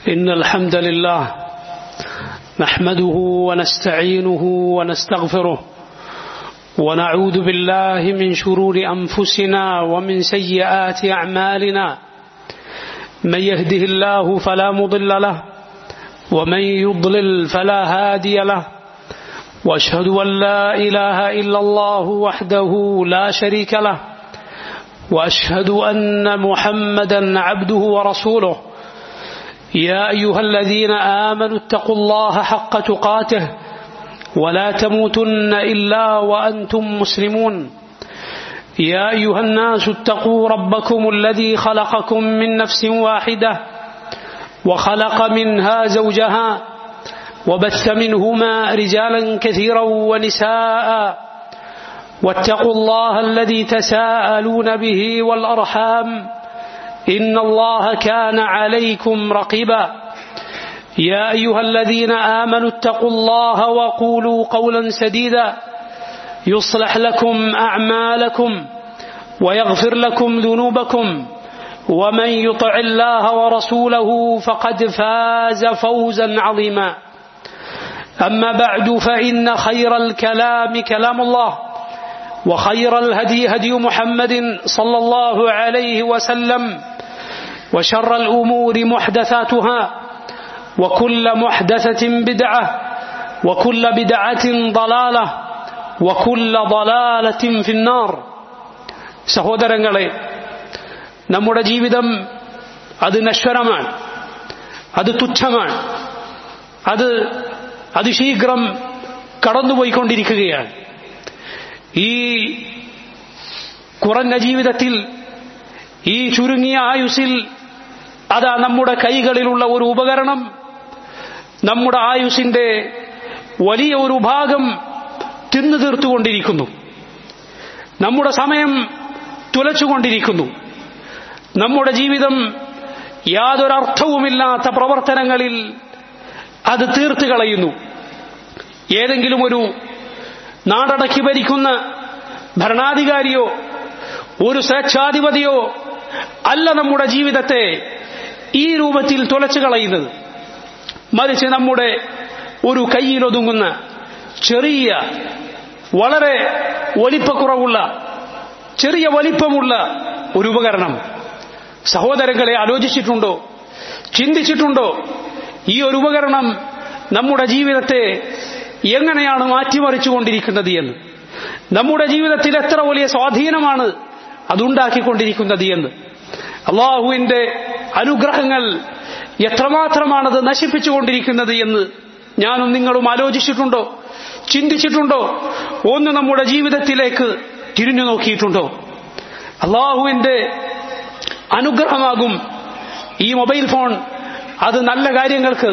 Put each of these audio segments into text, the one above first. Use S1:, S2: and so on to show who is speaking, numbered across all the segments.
S1: إن الحمد لله نحمده ونستعينه ونستغفره ونعوذ بالله من شرور أنفسنا ومن سيئات أعمالنا من يهده الله فلا مضل له ومن يضلل فلا هادي له واشهد ان لا اله الا الله وحده لا شريك له واشهد ان محمدا عبده ورسوله يا ايها الذين امنوا اتقوا الله حق تقاته ولا تموتن الا وانتم مسلمون يا ايها الناس اتقوا ربكم الذي خلقكم من نفس واحده وخلق منها زوجها وبث منهما رجالا كثيرا ونساء واتقوا الله الذي تساءلون به والارحام ان الله كان عليكم رقيبا يا ايها الذين امنوا اتقوا الله وقولوا قولا سديدا يصلح لكم اعمالكم ويغفر لكم ذنوبكم ومن يطع الله ورسوله فقد فاز فوزا عظيما اما بعد فان خير الكلام كلام الله وخير الهدي هدي محمد صلى الله عليه وسلم وشر الامور محدثاتها وكل محدثه بدعه وكل بدعه ضلاله وكل ضلاله في النار സഹോദരങ്ങളെ നമ്മുടെ ജീവിതം അത് നശ്വരമാണ് അത് തുച്ഛമാണ് അത് അതിശീഘ്രം കടന്നുപോയിക്കൊണ്ടിരിക്കുകയാണ് ഈ കുറഞ്ഞ ജീവിതത്തിൽ ഈ ചുരുങ്ങിയ ആയുസിൽ അതാ നമ്മുടെ കൈകളിലുള്ള ഒരു ഉപകരണം നമ്മുടെ ആയുസിന്റെ വലിയ ഒരു ഭാഗം തിന്നു തീർത്തുകൊണ്ടിരിക്കുന്നു നമ്മുടെ സമയം തുലച്ചുകൊണ്ടിരിക്കുന്നു നമ്മുടെ ജീവിതം യാതൊരർത്ഥവുമില്ലാത്ത പ്രവർത്തനങ്ങളിൽ അത് തീർത്തു കളയുന്നു ഏതെങ്കിലും ഒരു നാടടക്കി ഭരിക്കുന്ന ഭരണാധികാരിയോ ഒരു സ്വേച്ഛാധിപതിയോ അല്ല നമ്മുടെ ജീവിതത്തെ ഈ രൂപത്തിൽ തുലച്ചു കളയുന്നത് മറിച്ച് നമ്മുടെ ഒരു കയ്യിലൊതുങ്ങുന്ന ചെറിയ വളരെ വലിപ്പക്കുറവുള്ള ചെറിയ വലിപ്പമുള്ള ഒരു ഉപകരണം സഹോദരങ്ങളെ ആലോചിച്ചിട്ടുണ്ടോ ചിന്തിച്ചിട്ടുണ്ടോ ഈ ഒരു ഉപകരണം നമ്മുടെ ജീവിതത്തെ എങ്ങനെയാണ് മാറ്റിമറിച്ചുകൊണ്ടിരിക്കുന്നത് എന്ന് നമ്മുടെ ജീവിതത്തിൽ എത്ര വലിയ സ്വാധീനമാണ് അതുണ്ടാക്കിക്കൊണ്ടിരിക്കുന്നത് എന്ന് അള്ളാഹുവിന്റെ അനുഗ്രഹങ്ങൾ എത്രമാത്രമാണത് നശിപ്പിച്ചുകൊണ്ടിരിക്കുന്നത് എന്ന് ഞാനും നിങ്ങളും ആലോചിച്ചിട്ടുണ്ടോ ചിന്തിച്ചിട്ടുണ്ടോ ഒന്ന് നമ്മുടെ ജീവിതത്തിലേക്ക് തിരിഞ്ഞു നോക്കിയിട്ടുണ്ടോ അള്ളാഹുവിന്റെ അനുഗ്രഹമാകും ഈ മൊബൈൽ ഫോൺ അത് നല്ല കാര്യങ്ങൾക്ക്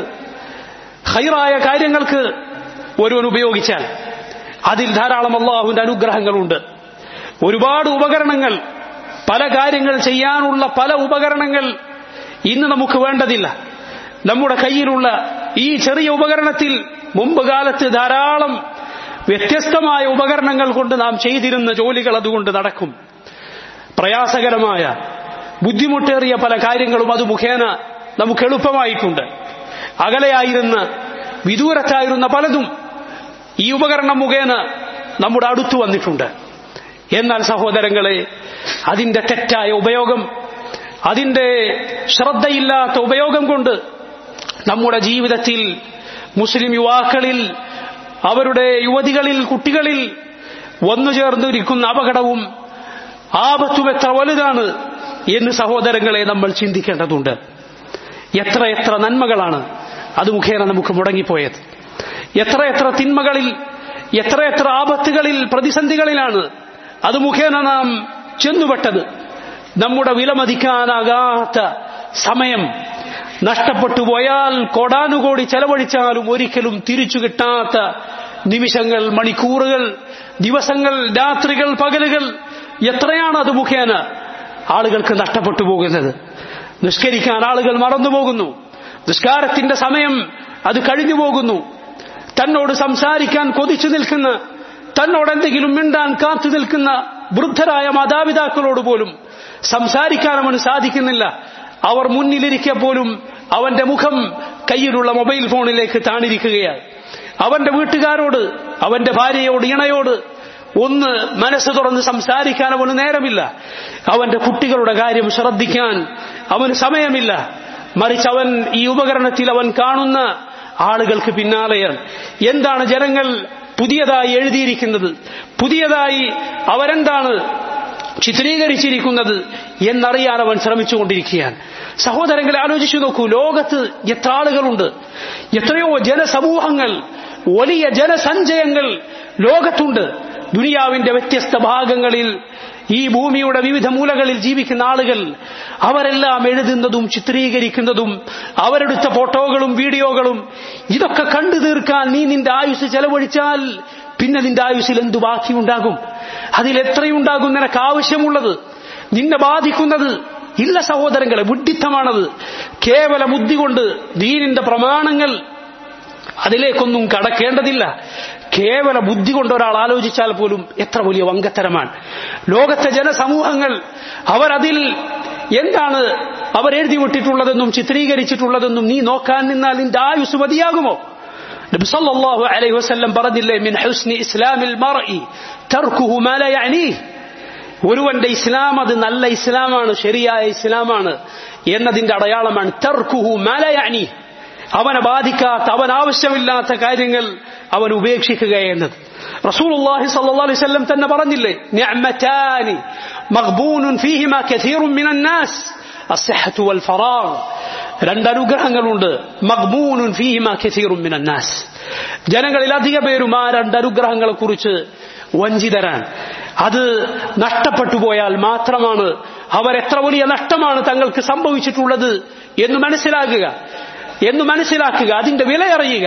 S1: ഹൈറായ കാര്യങ്ങൾക്ക് ഒരുവൻ ഉപയോഗിച്ചാൽ അതിൽ ധാരാളം അള്ളാഹുവിന്റെ അനുഗ്രഹങ്ങളുണ്ട് ഒരുപാട് ഉപകരണങ്ങൾ പല കാര്യങ്ങൾ ചെയ്യാനുള്ള പല ഉപകരണങ്ങൾ ഇന്ന് നമുക്ക് വേണ്ടതില്ല നമ്മുടെ കയ്യിലുള്ള ഈ ചെറിയ ഉപകരണത്തിൽ മുമ്പ് കാലത്ത് ധാരാളം വ്യത്യസ്തമായ ഉപകരണങ്ങൾ കൊണ്ട് നാം ചെയ്തിരുന്ന ജോലികൾ അതുകൊണ്ട് നടക്കും പ്രയാസകരമായ ബുദ്ധിമുട്ടേറിയ പല കാര്യങ്ങളും അത് മുഖേന നമുക്ക് എളുപ്പമായിട്ടുണ്ട് അകലെയായിരുന്ന വിദൂരത്തായിരുന്ന പലതും ഈ ഉപകരണം മുഖേന നമ്മുടെ അടുത്തു വന്നിട്ടുണ്ട് എന്നാൽ സഹോദരങ്ങളെ അതിന്റെ തെറ്റായ ഉപയോഗം അതിന്റെ ശ്രദ്ധയില്ലാത്ത ഉപയോഗം കൊണ്ട് നമ്മുടെ ജീവിതത്തിൽ മുസ്ലിം യുവാക്കളിൽ അവരുടെ യുവതികളിൽ കുട്ടികളിൽ വന്നു ചേർന്നിരിക്കുന്ന അപകടവും ആപത്തും എത്ര വലുതാണ് എന്ന് സഹോദരങ്ങളെ നമ്മൾ ചിന്തിക്കേണ്ടതുണ്ട് എത്ര എത്ര നന്മകളാണ് അത് മുഖേന നമുക്ക് മുടങ്ങിപ്പോയത് എത്ര എത്ര തിന്മകളിൽ എത്ര എത്ര ആപത്തുകളിൽ പ്രതിസന്ധികളിലാണ് അത് മുഖേന നാം ചെന്നുപെട്ടത് നമ്മുടെ വിലമതിക്കാനാകാത്ത സമയം നഷ്ടപ്പെട്ടു പോയാൽ കോടാനുകോടി ചെലവഴിച്ചാലും ഒരിക്കലും തിരിച്ചു കിട്ടാത്ത നിമിഷങ്ങൾ മണിക്കൂറുകൾ ദിവസങ്ങൾ രാത്രികൾ പകലുകൾ എത്രയാണ് അത് മുഖേന ആളുകൾക്ക് നഷ്ടപ്പെട്ടു പോകുന്നത് നിഷ്കരിക്കാൻ ആളുകൾ മറന്നുപോകുന്നു നിസ്കാരത്തിന്റെ സമയം അത് കഴിഞ്ഞു പോകുന്നു തന്നോട് സംസാരിക്കാൻ കൊതിച്ചു നിൽക്കുന്ന തന്നോട് എന്തെങ്കിലും മിണ്ടാൻ കാത്തു നിൽക്കുന്ന വൃദ്ധരായ മാതാപിതാക്കളോട് പോലും സംസാരിക്കാൻ അവന് സാധിക്കുന്നില്ല അവർ മുന്നിലിരിക്കെ പോലും അവന്റെ മുഖം കയ്യിലുള്ള മൊബൈൽ ഫോണിലേക്ക് താണിരിക്കുകയാണ് അവന്റെ വീട്ടുകാരോട് അവന്റെ ഭാര്യയോട് ഇണയോട് ഒന്ന് മനസ്സ് തുറന്ന് സംസാരിക്കാൻ അവന് നേരമില്ല അവന്റെ കുട്ടികളുടെ കാര്യം ശ്രദ്ധിക്കാൻ അവന് സമയമില്ല മറിച്ച് അവൻ ഈ ഉപകരണത്തിൽ അവൻ കാണുന്ന ആളുകൾക്ക് പിന്നാലെയാണ് എന്താണ് ജനങ്ങൾ പുതിയതായി എഴുതിയിരിക്കുന്നത് പുതിയതായി അവരെന്താണ് ചിത്രീകരിച്ചിരിക്കുന്നത് എന്നറിയാൻ അവൻ ശ്രമിച്ചുകൊണ്ടിരിക്കുകയാണ് സഹോദരങ്ങളെ ആലോചിച്ചു നോക്കൂ ലോകത്ത് എത്ര ആളുകളുണ്ട് എത്രയോ ജനസമൂഹങ്ങൾ വലിയ ജനസഞ്ചയങ്ങൾ ലോകത്തുണ്ട് ദുനിയാവിന്റെ വ്യത്യസ്ത ഭാഗങ്ങളിൽ ഈ ഭൂമിയുടെ വിവിധ മൂലകളിൽ ജീവിക്കുന്ന ആളുകൾ അവരെല്ലാം എഴുതുന്നതും ചിത്രീകരിക്കുന്നതും അവരെടുത്ത ഫോട്ടോകളും വീഡിയോകളും ഇതൊക്കെ കണ്ടു തീർക്കാൻ നീ നിന്റെ ആയുസ് ചെലവഴിച്ചാൽ പിന്നെ നിന്റെ ആയുസ്സിൽ എന്തു ബാക്കിയുണ്ടാകും അതിൽ എത്രയുണ്ടാകും നിനക്ക് ആവശ്യമുള്ളത് നിന്നെ ബാധിക്കുന്നത് ഇല്ല സഹോദരങ്ങളെ വിഡ്ഢിത്തമാണത് കേവല ബുദ്ധി കൊണ്ട് ദീനിന്റെ പ്രമാണങ്ങൾ അതിലേക്കൊന്നും കടക്കേണ്ടതില്ല കേവല ബുദ്ധി കൊണ്ട് ഒരാൾ ആലോചിച്ചാൽ പോലും എത്ര വലിയ വങ്കത്തരമാണ് ലോകത്തെ ജനസമൂഹങ്ങൾ അവരതിൽ എന്താണ് അവർ എഴുതി വിട്ടിട്ടുള്ളതെന്നും ചിത്രീകരിച്ചിട്ടുള്ളതെന്നും നീ നോക്കാൻ നിന്നാൽ നിന്റെ ആയുസ് മതിയാകുമോ നബി സല്ലല്ലാഹു അലൈഹി വസല്ലം പറഞ്ഞില്ലേ മിൻ ഹുസ്നി ഇസ്ലാമിൽ മർഇ തർക്കുഹു മാ ലാ യഅനീഹ് ഒരുവന്റെ ഇസ്ലാം അത് നല്ല ഇസ്ലാമാണ് ശരിയായ ഇസ്ലാമാണ് എന്നതിന്റെ അടയാളമാണ് തർക്കുഹു മാ ലാ യഅനീഹ് അവനെ ബാധിക്കാത്ത അവൻ ആവശ്യമില്ലാത്ത കാര്യങ്ങൾ അവൻ ഉപേക്ഷിക്കുക എന്നത് റസൂലുള്ളാഹി സ്വല്ലല്ലാഹു അലൈഹി വസല്ലം തന്നെ പറഞ്ഞില്ലേ നിഅമതാനി മഗ്ബൂനുൻ ഫീഹിമാ കസീറുൻ മിനൻ നാസ് അസ്സഹത്തു വൽ ഫറാഗ് രണ്ട് അനുഗ്രഹങ്ങളുണ്ട് മഗ്ബൂനുൻ ഫീഹിമാ കസീറുൻ മിനൻ നാസ് ജനങ്ങളിൽ അധിക പേരും ആ രണ്ട് അനുഗ്രഹങ്ങളെ കുറിച്ച് വഞ്ചിതരാൻ അത് നഷ്ടപ്പെട്ടു പോയാൽ മാത്രമാണ് അവരെത്ര വലിയ നഷ്ടമാണ് തങ്ങൾക്ക് സംഭവിച്ചിട്ടുള്ളത് എന്ന് മനസ്സിലാക്കുക എന്ന് മനസ്സിലാക്കുക അതിന്റെ വിലയറിയുക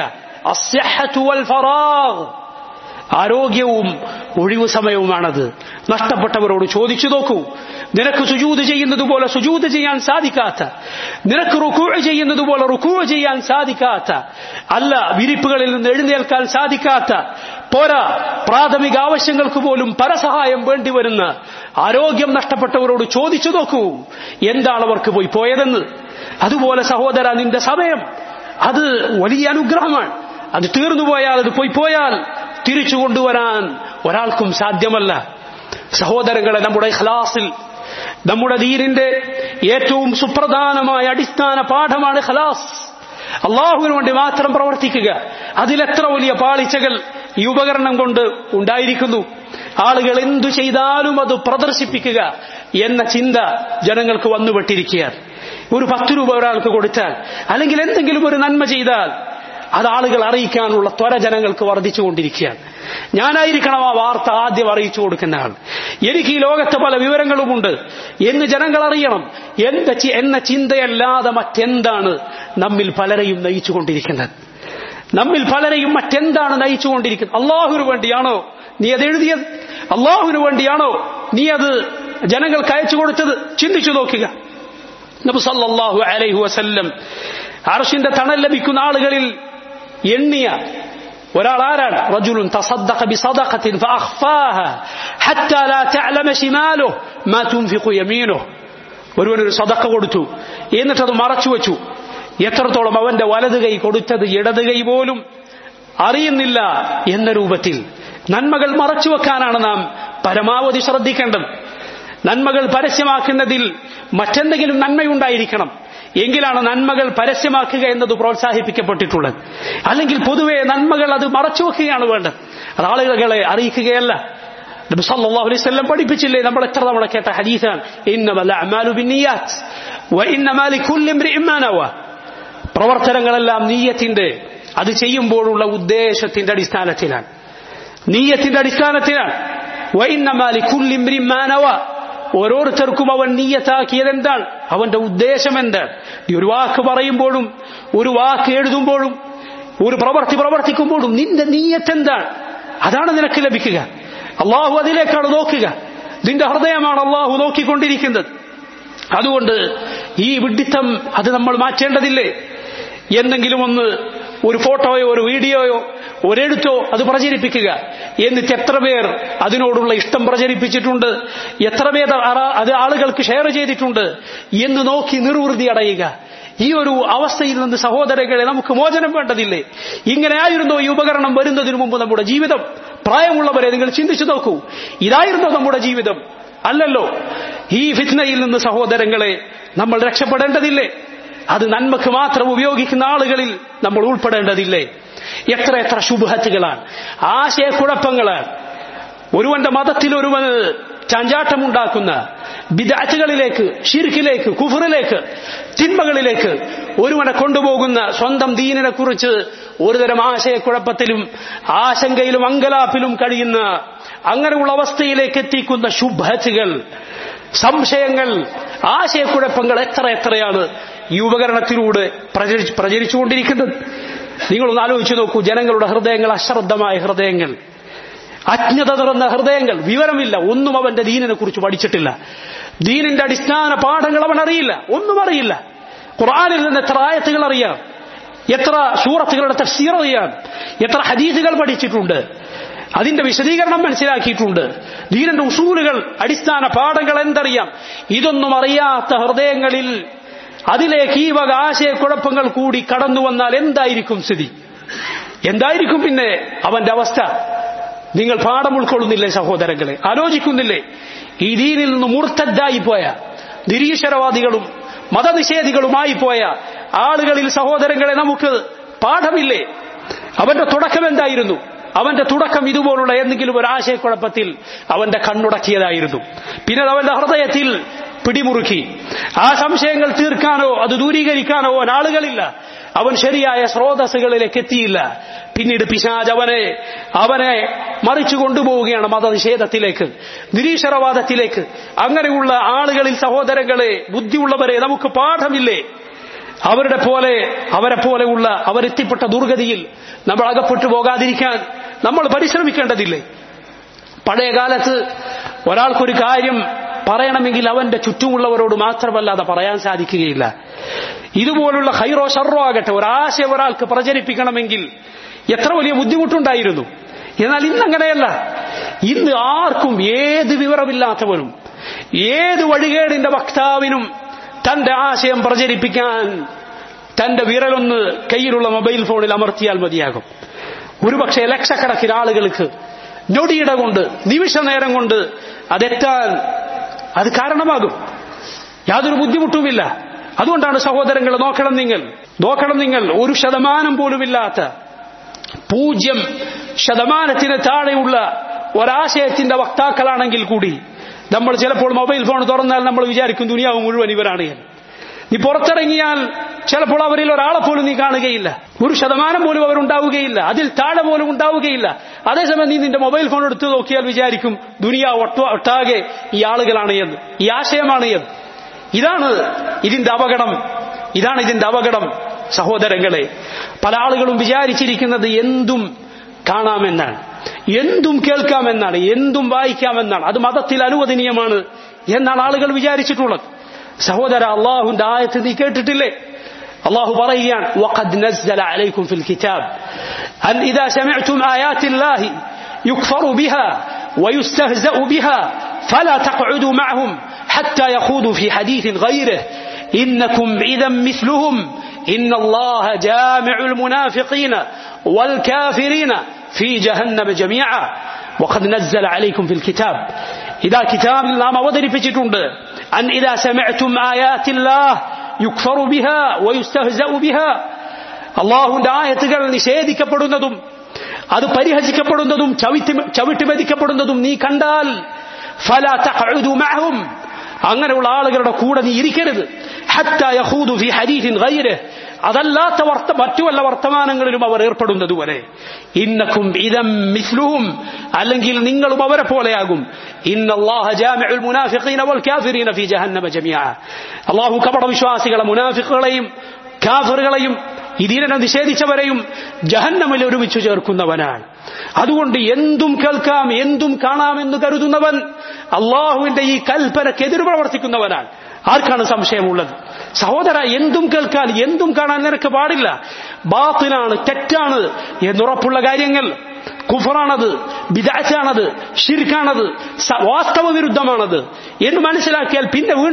S1: ആരോഗ്യവും ഒഴിവു സമയവുമാണത് നഷ്ടപ്പെട്ടവരോട് ചോദിച്ചു നോക്കൂ നിനക്ക് സുജൂത് ചെയ്യുന്നത് പോലെ സുജൂത് ചെയ്യാൻ സാധിക്കാത്ത നിനക്ക് റുക്കൂ ചെയ്യുന്നത് പോലെ റുക്കൂ ചെയ്യാൻ സാധിക്കാത്ത അല്ല വിരിപ്പുകളിൽ നിന്ന് എഴുന്നേൽക്കാൻ സാധിക്കാത്ത പോരാ പ്രാഥമിക ആവശ്യങ്ങൾക്ക് പോലും പരസഹായം വേണ്ടിവരുന്ന ആരോഗ്യം നഷ്ടപ്പെട്ടവരോട് ചോദിച്ചു നോക്കൂ എന്താണ് അവർക്ക് പോയി പോയതെന്ന് അതുപോലെ സഹോദര നിന്റെ സമയം അത് വലിയ അനുഗ്രഹമാണ് അത് തീർന്നു പോയാൽ അത് പോയി പോയാൽ തിരിച്ചു കൊണ്ടുവരാൻ ഒരാൾക്കും സാധ്യമല്ല സഹോദരങ്ങളെ നമ്മുടെ ഖലാസിൽ നമ്മുടെ ദീനിന്റെ ഏറ്റവും സുപ്രധാനമായ അടിസ്ഥാന പാഠമാണ് ഖലാസ് അള്ളാഹുവിന് വേണ്ടി മാത്രം പ്രവർത്തിക്കുക അതിലെത്ര വലിയ പാളിച്ചകൾ ഈ ഉപകരണം കൊണ്ട് ഉണ്ടായിരിക്കുന്നു ആളുകൾ എന്തു ചെയ്താലും അത് പ്രദർശിപ്പിക്കുക എന്ന ചിന്ത ജനങ്ങൾക്ക് വന്നുപെട്ടിരിക്കുകയാണ് ഒരു പത്ത് രൂപ ഒരാൾക്ക് കൊടുത്താൽ അല്ലെങ്കിൽ എന്തെങ്കിലും ഒരു നന്മ ചെയ്താൽ അത് ആളുകൾ അറിയിക്കാനുള്ള ത്വര ജനങ്ങൾക്ക് വർദ്ധിച്ചുകൊണ്ടിരിക്കുകയാണ് ഞാനായിരിക്കണം ആ വാർത്ത ആദ്യം അറിയിച്ചു കൊടുക്കുന്ന ആൾ എനിക്ക് ഈ ലോകത്തെ പല വിവരങ്ങളുമുണ്ട് എന്ന് ജനങ്ങൾ അറിയണം എന്ന എന്ന ചിന്തയല്ലാതെ മറ്റെന്താണ് നമ്മിൽ പലരെയും നയിച്ചുകൊണ്ടിരിക്കുന്നത് നമ്മിൽ പലരെയും മറ്റെന്താണ് നയിച്ചുകൊണ്ടിരിക്കുന്നത് അള്ളാഹുവിന് വേണ്ടിയാണോ നീ അത് എഴുതിയത് അള്ളാഹുവിന് വേണ്ടിയാണോ നീ അത് ജനങ്ങൾക്ക് അയച്ചു കൊടുത്തത് ചിന്തിച്ചു നോക്കുക നബി സല്ലല്ലാഹു അലൈഹി വസല്ലം അർഷിന്റെ തണൽ ലഭിക്കുന്ന ആളുകളിൽ എണ്ണിയ ഒരാൾ ആരാണ് റജുലുൻ തസദ്ദഖ ബിസദഖത്തിൻ ഫഅഖ്ഫാഹ ഹത്താ ലാ തഅലമ ശിമാലുഹു മാ തുൻഫിഖു യമീനുഹു ഒരുവൻ ഒരു സദഖ കൊടുത്തു എന്നിട്ട് അത് മറച്ചു വെച്ചു എത്രത്തോളം അവന്റെ വലത് കൈ കൊടുത്തത് ഇടത് കൈ പോലും അറിയുന്നില്ല എന്ന രൂപത്തിൽ നന്മകൾ മറച്ചു വെക്കാനാണ് നാം പരമാവധി ശ്രദ്ധിക്കേണ്ടത് നന്മകൾ പരസ്യമാക്കുന്നതിൽ മറ്റെന്തെങ്കിലും നന്മയുണ്ടായിരിക്കണം എങ്കിലാണ് നന്മകൾ പരസ്യമാക്കുക എന്നത് പ്രോത്സാഹിപ്പിക്കപ്പെട്ടിട്ടുള്ളത് അല്ലെങ്കിൽ പൊതുവെ നന്മകൾ അത് മറച്ചുവെക്കുകയാണ് വേണ്ടത് അത് ആളുകളെ അറിയിക്കുകയല്ല നബി സല്ലല്ലാഹു അലൈഹി വസല്ലം പഠിപ്പിച്ചില്ലേ നമ്മൾ എത്ര തവണ കേട്ട ഹദീസാണ് ഇന്നമൽ അഅമാലു ബിന്നിയാത്ത് വഇന്നമാ ലികുല്ലി ഇംറിഇൻ മാ നവ പ്രവർത്തനങ്ങളെല്ലാം നീയത്തിന്റെ അത് ചെയ്യുമ്പോഴുള്ള ഉദ്ദേശത്തിന്റെ അടിസ്ഥാനത്തിലാണ് നീയത്തിന്റെ അടിസ്ഥാനത്തിലാണ് വഇന്നമാ ലികുല്ലി ഇംറിഇൻ മാ നവ ഓരോരുത്തർക്കും അവൻ നീയത്താക്കിയത് എന്താണ് അവന്റെ ഉദ്ദേശം എന്താണ് ഈ ഒരു വാക്ക് പറയുമ്പോഴും ഒരു വാക്ക് എഴുതുമ്പോഴും ഒരു പ്രവർത്തി പ്രവർത്തിക്കുമ്പോഴും നിന്റെ നീയത്ത് എന്താണ് അതാണ് നിനക്ക് ലഭിക്കുക അള്ളാഹു അതിലേക്കാണ് നോക്കുക നിന്റെ ഹൃദയമാണ് അള്ളാഹു നോക്കിക്കൊണ്ടിരിക്കുന്നത് അതുകൊണ്ട് ഈ വിഡിത്തം അത് നമ്മൾ മാറ്റേണ്ടതില്ലേ എന്തെങ്കിലും ഒന്ന് ഒരു ഫോട്ടോയോ ഒരു വീഡിയോയോ ഒരെഴുത്തോ അത് പ്രചരിപ്പിക്കുക എന്നിട്ട് എത്ര പേർ അതിനോടുള്ള ഇഷ്ടം പ്രചരിപ്പിച്ചിട്ടുണ്ട് എത്ര പേർ അത് ആളുകൾക്ക് ഷെയർ ചെയ്തിട്ടുണ്ട് എന്ന് നോക്കി നിർവൃതി അടയുക ഈ ഒരു അവസ്ഥയിൽ നിന്ന് സഹോദരങ്ങളെ നമുക്ക് മോചനം വേണ്ടതില്ലേ ഇങ്ങനെയായിരുന്നോ ഈ ഉപകരണം വരുന്നതിന് മുമ്പ് നമ്മുടെ ജീവിതം പ്രായമുള്ളവരെ നിങ്ങൾ ചിന്തിച്ചു നോക്കൂ ഇതായിരുന്നോ നമ്മുടെ ജീവിതം അല്ലല്ലോ ഈ ഫിത്നയിൽ നിന്ന് സഹോദരങ്ങളെ നമ്മൾ രക്ഷപ്പെടേണ്ടതില്ലേ അത് നന്മക്ക് മാത്രം ഉപയോഗിക്കുന്ന ആളുകളിൽ നമ്മൾ ഉൾപ്പെടേണ്ടതില്ലേ എത്ര എത്ര ശുഭഹത്തുകളാണ് ആശയക്കുഴപ്പങ്ങളാണ് ഒരുവന്റെ മതത്തിൽ ഒരുവന് ചാഞ്ചാട്ടമുണ്ടാക്കുന്ന ബിദാറ്റുകളിലേക്ക് ഷിർക്കിലേക്ക് കുഫറിലേക്ക് തിന്മകളിലേക്ക് ഒരുവനെ കൊണ്ടുപോകുന്ന സ്വന്തം ദീനിനെ കുറിച്ച് ഒരുതരം ആശയക്കുഴപ്പത്തിലും ആശങ്കയിലും അങ്കലാപ്പിലും കഴിയുന്ന അങ്ങനെയുള്ള അവസ്ഥയിലേക്ക് എത്തിക്കുന്ന ശുഭത്തുകൾ സംശയങ്ങൾ ആശയക്കുഴപ്പങ്ങൾ എത്ര എത്രയാണ് ഈ ഉപകരണത്തിലൂടെ പ്രചരിച്ചു പ്രചരിച്ചുകൊണ്ടിരിക്കുന്നത് നിങ്ങളൊന്ന് ആലോചിച്ചു നോക്കൂ ജനങ്ങളുടെ ഹൃദയങ്ങൾ അശ്രദ്ധമായ ഹൃദയങ്ങൾ അജ്ഞത നിറഞ്ഞ ഹൃദയങ്ങൾ വിവരമില്ല ഒന്നും അവന്റെ ദീനിനെ കുറിച്ച് പഠിച്ചിട്ടില്ല ദീനിന്റെ അടിസ്ഥാന പാഠങ്ങൾ അവൻ അറിയില്ല ഒന്നും അറിയില്ല ഖുർആാനിൽ നിന്ന് എത്ര ആയത്തുകൾ അറിയാം എത്ര സൂറത്തുകളുടെ തഫ്സീർ അറിയാം എത്ര ഹദീസുകൾ പഠിച്ചിട്ടുണ്ട് അതിന്റെ വിശദീകരണം മനസ്സിലാക്കിയിട്ടുണ്ട് ദീനന്റെ ഉസൂലുകൾ അടിസ്ഥാന പാഠങ്ങൾ എന്തറിയാം ഇതൊന്നും അറിയാത്ത ഹൃദയങ്ങളിൽ അതിലേക്ക് ഈ വക ആശയക്കുഴപ്പങ്ങൾ കൂടി കടന്നു വന്നാൽ എന്തായിരിക്കും സ്ഥിതി എന്തായിരിക്കും പിന്നെ അവന്റെ അവസ്ഥ നിങ്ങൾ പാഠം ഉൾക്കൊള്ളുന്നില്ലേ സഹോദരങ്ങളെ ആലോചിക്കുന്നില്ലേ ഈ ദീനിൽ നിന്ന് മൂർത്തദ്ദായി പോയ നിരീശ്വരവാദികളും മതനിഷേധികളുമായി പോയ ആളുകളിൽ സഹോദരങ്ങളെ നമുക്ക് പാഠമില്ലേ അവന്റെ തുടക്കം എന്തായിരുന്നു അവന്റെ തുടക്കം ഇതുപോലുള്ള എന്തെങ്കിലും ഒരു ആശയക്കുഴപ്പത്തിൽ അവന്റെ കണ്ണുടക്കിയതായിരുന്നു പിന്നെ അവന്റെ ഹൃദയത്തിൽ പിടിമുറുക്കി ആ സംശയങ്ങൾ തീർക്കാനോ അത് ദൂരീകരിക്കാനോ അവൻ ആളുകളില്ല അവൻ ശരിയായ സ്രോതസ്സുകളിലേക്ക് എത്തിയില്ല പിന്നീട് പിശാജ് അവനെ അവനെ മറിച്ചു കൊണ്ടുപോവുകയാണ് മതനിഷേധത്തിലേക്ക് നിരീശ്വരവാദത്തിലേക്ക് അങ്ങനെയുള്ള ആളുകളിൽ സഹോദരങ്ങളെ ബുദ്ധിയുള്ളവരെ നമുക്ക് പാഠമില്ലേ അവരുടെ പോലെ അവരെ പോലെയുള്ള അവരെത്തിപ്പെട്ട ദുർഗതിയിൽ നമ്മൾ അകപ്പെട്ടു പോകാതിരിക്കാൻ നമ്മൾ പരിശ്രമിക്കേണ്ടതില്ലേ പഴയ കാലത്ത് ഒരാൾക്കൊരു കാര്യം പറയണമെങ്കിൽ അവന്റെ ചുറ്റുമുള്ളവരോട് മാത്രമല്ലാതെ പറയാൻ സാധിക്കുകയില്ല ഇതുപോലുള്ള ഹൈറോ ഷർറോ ആകട്ടെ ഒരാശയം ഒരാൾക്ക് പ്രചരിപ്പിക്കണമെങ്കിൽ എത്ര വലിയ ബുദ്ധിമുട്ടുണ്ടായിരുന്നു എന്നാൽ ഇന്നങ്ങനെയല്ല ഇന്ന് ആർക്കും ഏത് വിവരമില്ലാത്തവനും ഏത് വഴികേടിന്റെ വക്താവിനും തന്റെ ആശയം പ്രചരിപ്പിക്കാൻ തന്റെ വിരലൊന്ന് കയ്യിലുള്ള മൊബൈൽ ഫോണിൽ അമർത്തിയാൽ മതിയാകും ഒരുപക്ഷെ ലക്ഷക്കണക്കിന് ആളുകൾക്ക് ഞൊടിയിട കൊണ്ട് നിമിഷ നേരം കൊണ്ട് അതെത്താൻ അത് കാരണമാകും യാതൊരു ബുദ്ധിമുട്ടുമില്ല അതുകൊണ്ടാണ് സഹോദരങ്ങൾ നോക്കണം നിങ്ങൾ നോക്കണം നിങ്ങൾ ഒരു ശതമാനം പോലുമില്ലാത്ത പൂജ്യം ശതമാനത്തിന് താഴെയുള്ള ഒരാശയത്തിന്റെ വക്താക്കളാണെങ്കിൽ കൂടി നമ്മൾ ചിലപ്പോൾ മൊബൈൽ ഫോൺ തുറന്നാൽ നമ്മൾ വിചാരിക്കും ദുനിയാവ് മുഴുവൻ ഇവരാണ് എന്ന് നീ പുറത്തിറങ്ങിയാൽ ചിലപ്പോൾ അവരിൽ ഒരാളെ പോലും നീ കാണുകയില്ല ഒരു ശതമാനം പോലും അവരുണ്ടാവുകയില്ല അതിൽ താഴെ പോലും ഉണ്ടാവുകയില്ല അതേസമയം നീ നിന്റെ മൊബൈൽ ഫോൺ എടുത്തു നോക്കിയാൽ വിചാരിക്കും ദുനിയ ഒട്ടാകെ ഈ ആളുകളാണ് എന്ന് ഈ ആശയമാണ് എന്ന് ഇതാണ് ഇതിന്റെ അപകടം ഇതാണ് ഇതിന്റെ അപകടം സഹോദരങ്ങളെ പല ആളുകളും വിചാരിച്ചിരിക്കുന്നത് എന്തും കാണാമെന്നാണ് എന്തും കേൾക്കാമെന്നാണ് എന്തും വായിക്കാമെന്നാണ് അത് മതത്തിൽ അനുവദനീയമാണ് എന്നാണ് ആളുകൾ വിചാരിച്ചിട്ടുള്ളത് സഹോദര അള്ളാഹുന്റെ ആയത്ത് നീ കേട്ടിട്ടില്ലേ الله بريان وقد نزل عليكم في الكتاب أن إذا سمعتم آيات الله يكفر بها ويستهزأ بها فلا تقعدوا معهم حتى يخوضوا في حديث غيره إنكم إذا مثلهم إن الله جامع المنافقين والكافرين في جهنم جميعا وقد نزل عليكم في الكتاب إذا كتاب നാം അവതരിപ്പിച്ചിട്ടുണ്ട് أن إذا سمعتم آيات الله يكفر بها ويستهزأ بها അള്ളാഹുന്റെ ആയത്തുകൾ നിഷേധിക്കപ്പെടുന്നതും അത് പരിഹസിക്കപ്പെടുന്നതും ചവിട്ടി ചവിട്ടിമെതിക്കപ്പെടുന്നതും നീ കണ്ടാൽ ഫല മഅഹും അങ്ങനെയുള്ള ആളുകളുടെ കൂടെ നീ ഇരിക്കരുത് ഹത്ത യഹൂദു ഫി ഹദീസിൻ ഗൈര് അതല്ലാത്ത വർത്ത മറ്റു വല്ല വർത്തമാനങ്ങളിലും അവർ ഏർപ്പെടുന്നതുവരെ ഇന്നക്കും ഇതം മിസ്ലുഹും അല്ലെങ്കിൽ നിങ്ങളും അവരെ പോലെയാകും അള്ളാഹു കപട വിശ്വാസികളെ മുനാഫിക്കുകളെയും കാഫറുകളെയും ഇതിനെ നിഷേധിച്ചവരെയും ജഹന്നമിൽ ഒരുമിച്ച് ചേർക്കുന്നവനാണ് അതുകൊണ്ട് എന്തും കേൾക്കാം എന്തും കാണാമെന്ന് കരുതുന്നവൻ അള്ളാഹുവിന്റെ ഈ കൽപ്പനക്കെതിര് പ്രവർത്തിക്കുന്നവനാണ് ആർക്കാണ് സംശയമുള്ളത് സഹോദര എന്തും കേൾക്കാൻ എന്തും കാണാൻ നിനക്ക് പാടില്ല ബാത്തിനാണ് തെറ്റാണ് എന്നുറപ്പുള്ള കാര്യങ്ങൾ കുഫറാണത് ബിദാറ്റാണത് ഷിർക്കാണത് വാസ്തവ വിരുദ്ധമാണത് എന്ന് മനസ്സിലാക്കിയാൽ പിന്നെ വീണ്ടും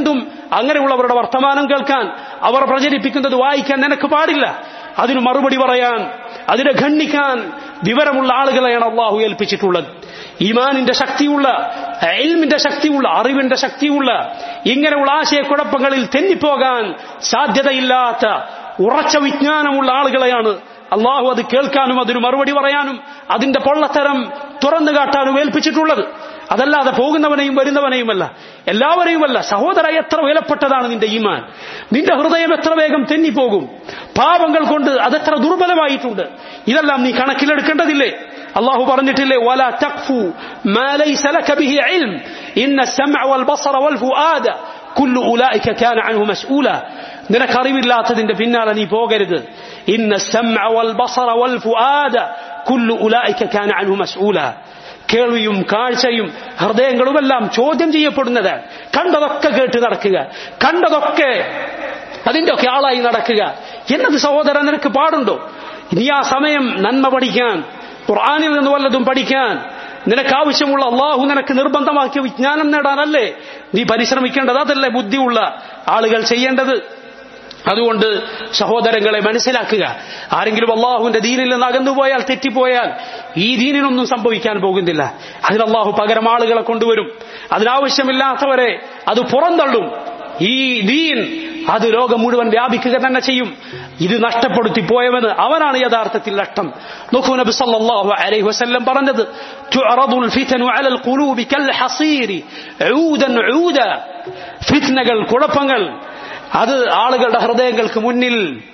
S1: അങ്ങനെയുള്ളവരുടെ വർത്തമാനം കേൾക്കാൻ അവർ പ്രചരിപ്പിക്കുന്നത് വായിക്കാൻ നിനക്ക് പാടില്ല അതിന് മറുപടി പറയാൻ അതിനെ ഖണ്ഡിക്കാൻ വിവരമുള്ള ആളുകളെയാണ് അള്ളാഹു ഏൽപ്പിച്ചിട്ടുള്ളത് ഈമാനിന്റെ ശക്തിയുള്ള എൽമിന്റെ ശക്തിയുള്ള അറിവിന്റെ ശക്തിയുള്ള ഇങ്ങനെയുള്ള ആശയക്കുഴപ്പങ്ങളിൽ തെന്നിപ്പോകാൻ സാധ്യതയില്ലാത്ത ഉറച്ച വിജ്ഞാനമുള്ള ആളുകളെയാണ് അള്ളാഹു അത് കേൾക്കാനും അതിന് മറുപടി പറയാനും അതിന്റെ പൊള്ളത്തരം തുറന്നു കാട്ടാനും ഏൽപ്പിച്ചിട്ടുള്ളത് അതല്ലാതെ പോകുന്നവനെയും വരുന്നവനെയുമല്ല എല്ലാവരെയുമല്ല സഹോദര എത്ര വിലപ്പെട്ടതാണ് നിന്റെ ഈമാൻ നിന്റെ ഹൃദയം എത്ര വേഗം തെന്നിപ്പോകും പാപങ്ങൾ കൊണ്ട് അതെത്ര ദുർബലമായിട്ടുണ്ട് ഇതെല്ലാം നീ കണക്കിലെടുക്കേണ്ടതില്ലേ അള്ളാഹു പറഞ്ഞിട്ടില്ലേ വല തഖ്ഫു മാ ലൈസ ലക ബിഹി ഇൽം ഇന്ന السمع والبصر والفؤاد كل اولئك كان عنه مسؤولا നിനക്കറിവില്ലാത്തതിന്റെ പിന്നാലെ നീ പോകരുത് ഇന്ന السمع والبصر والفؤاد كل اولئك كان عنه مسؤولا കേൾവിയും കാഴ്ചയും ഹൃദയങ്ങളുമെല്ലാം ചോദ്യം ചെയ്യപ്പെടുന്നതാണ് കണ്ടതൊക്കെ കേട്ട് നടക്കുക കണ്ടതൊക്കെ അതിന്റെ ഒക്കെ ആളായി നടക്കുക എന്നത് സഹോദരൻ നിനക്ക് പാടുണ്ടോ നീ ആ സമയം നന്മ പഠിക്കാൻ ഖുർആാനിൽ നിന്ന് വല്ലതും പഠിക്കാൻ നിനക്ക് ആവശ്യമുള്ള അള്ളാഹു നിനക്ക് നിർബന്ധമാക്കിയ വിജ്ഞാനം നേടാനല്ലേ നീ പരിശ്രമിക്കേണ്ടത് അതല്ലേ ബുദ്ധിയുള്ള ആളുകൾ ചെയ്യേണ്ടത് അതുകൊണ്ട് സഹോദരങ്ങളെ മനസ്സിലാക്കുക ആരെങ്കിലും അള്ളാഹുവിന്റെ ദീനിൽ നിന്ന് അകന്നുപോയാൽ തെറ്റിപ്പോയാൽ ഈ ദീനിനൊന്നും സംഭവിക്കാൻ പോകുന്നില്ല അതിന് അള്ളാഹു പകരം ആളുകളെ കൊണ്ടുവരും അതിനാവശ്യമില്ലാത്തവരെ അത് പുറന്തള്ളും ഈ ദീൻ അത് ലോകം മുഴുവൻ വ്യാപിക്കുക തന്നെ ചെയ്യും ഇത് നഷ്ടപ്പെടുത്തി പോയവന് അവനാണ് യഥാർത്ഥത്തിൽ നഷ്ടം നോക്കൂ നബി സല്ലല്ലാഹു അലൈഹി വസല്ലം പറഞ്ഞത് തുഅറദുൽ ഫിതനു അലൽ ഖുലൂബി കൽ ഹസീരി ഊദൻ ഊദ ഫിത്നകൾ കുഴപ്പങ്ങൾ അത് ആളുകളുടെ ഹൃദയങ്ങൾക്ക് മുന്നിൽ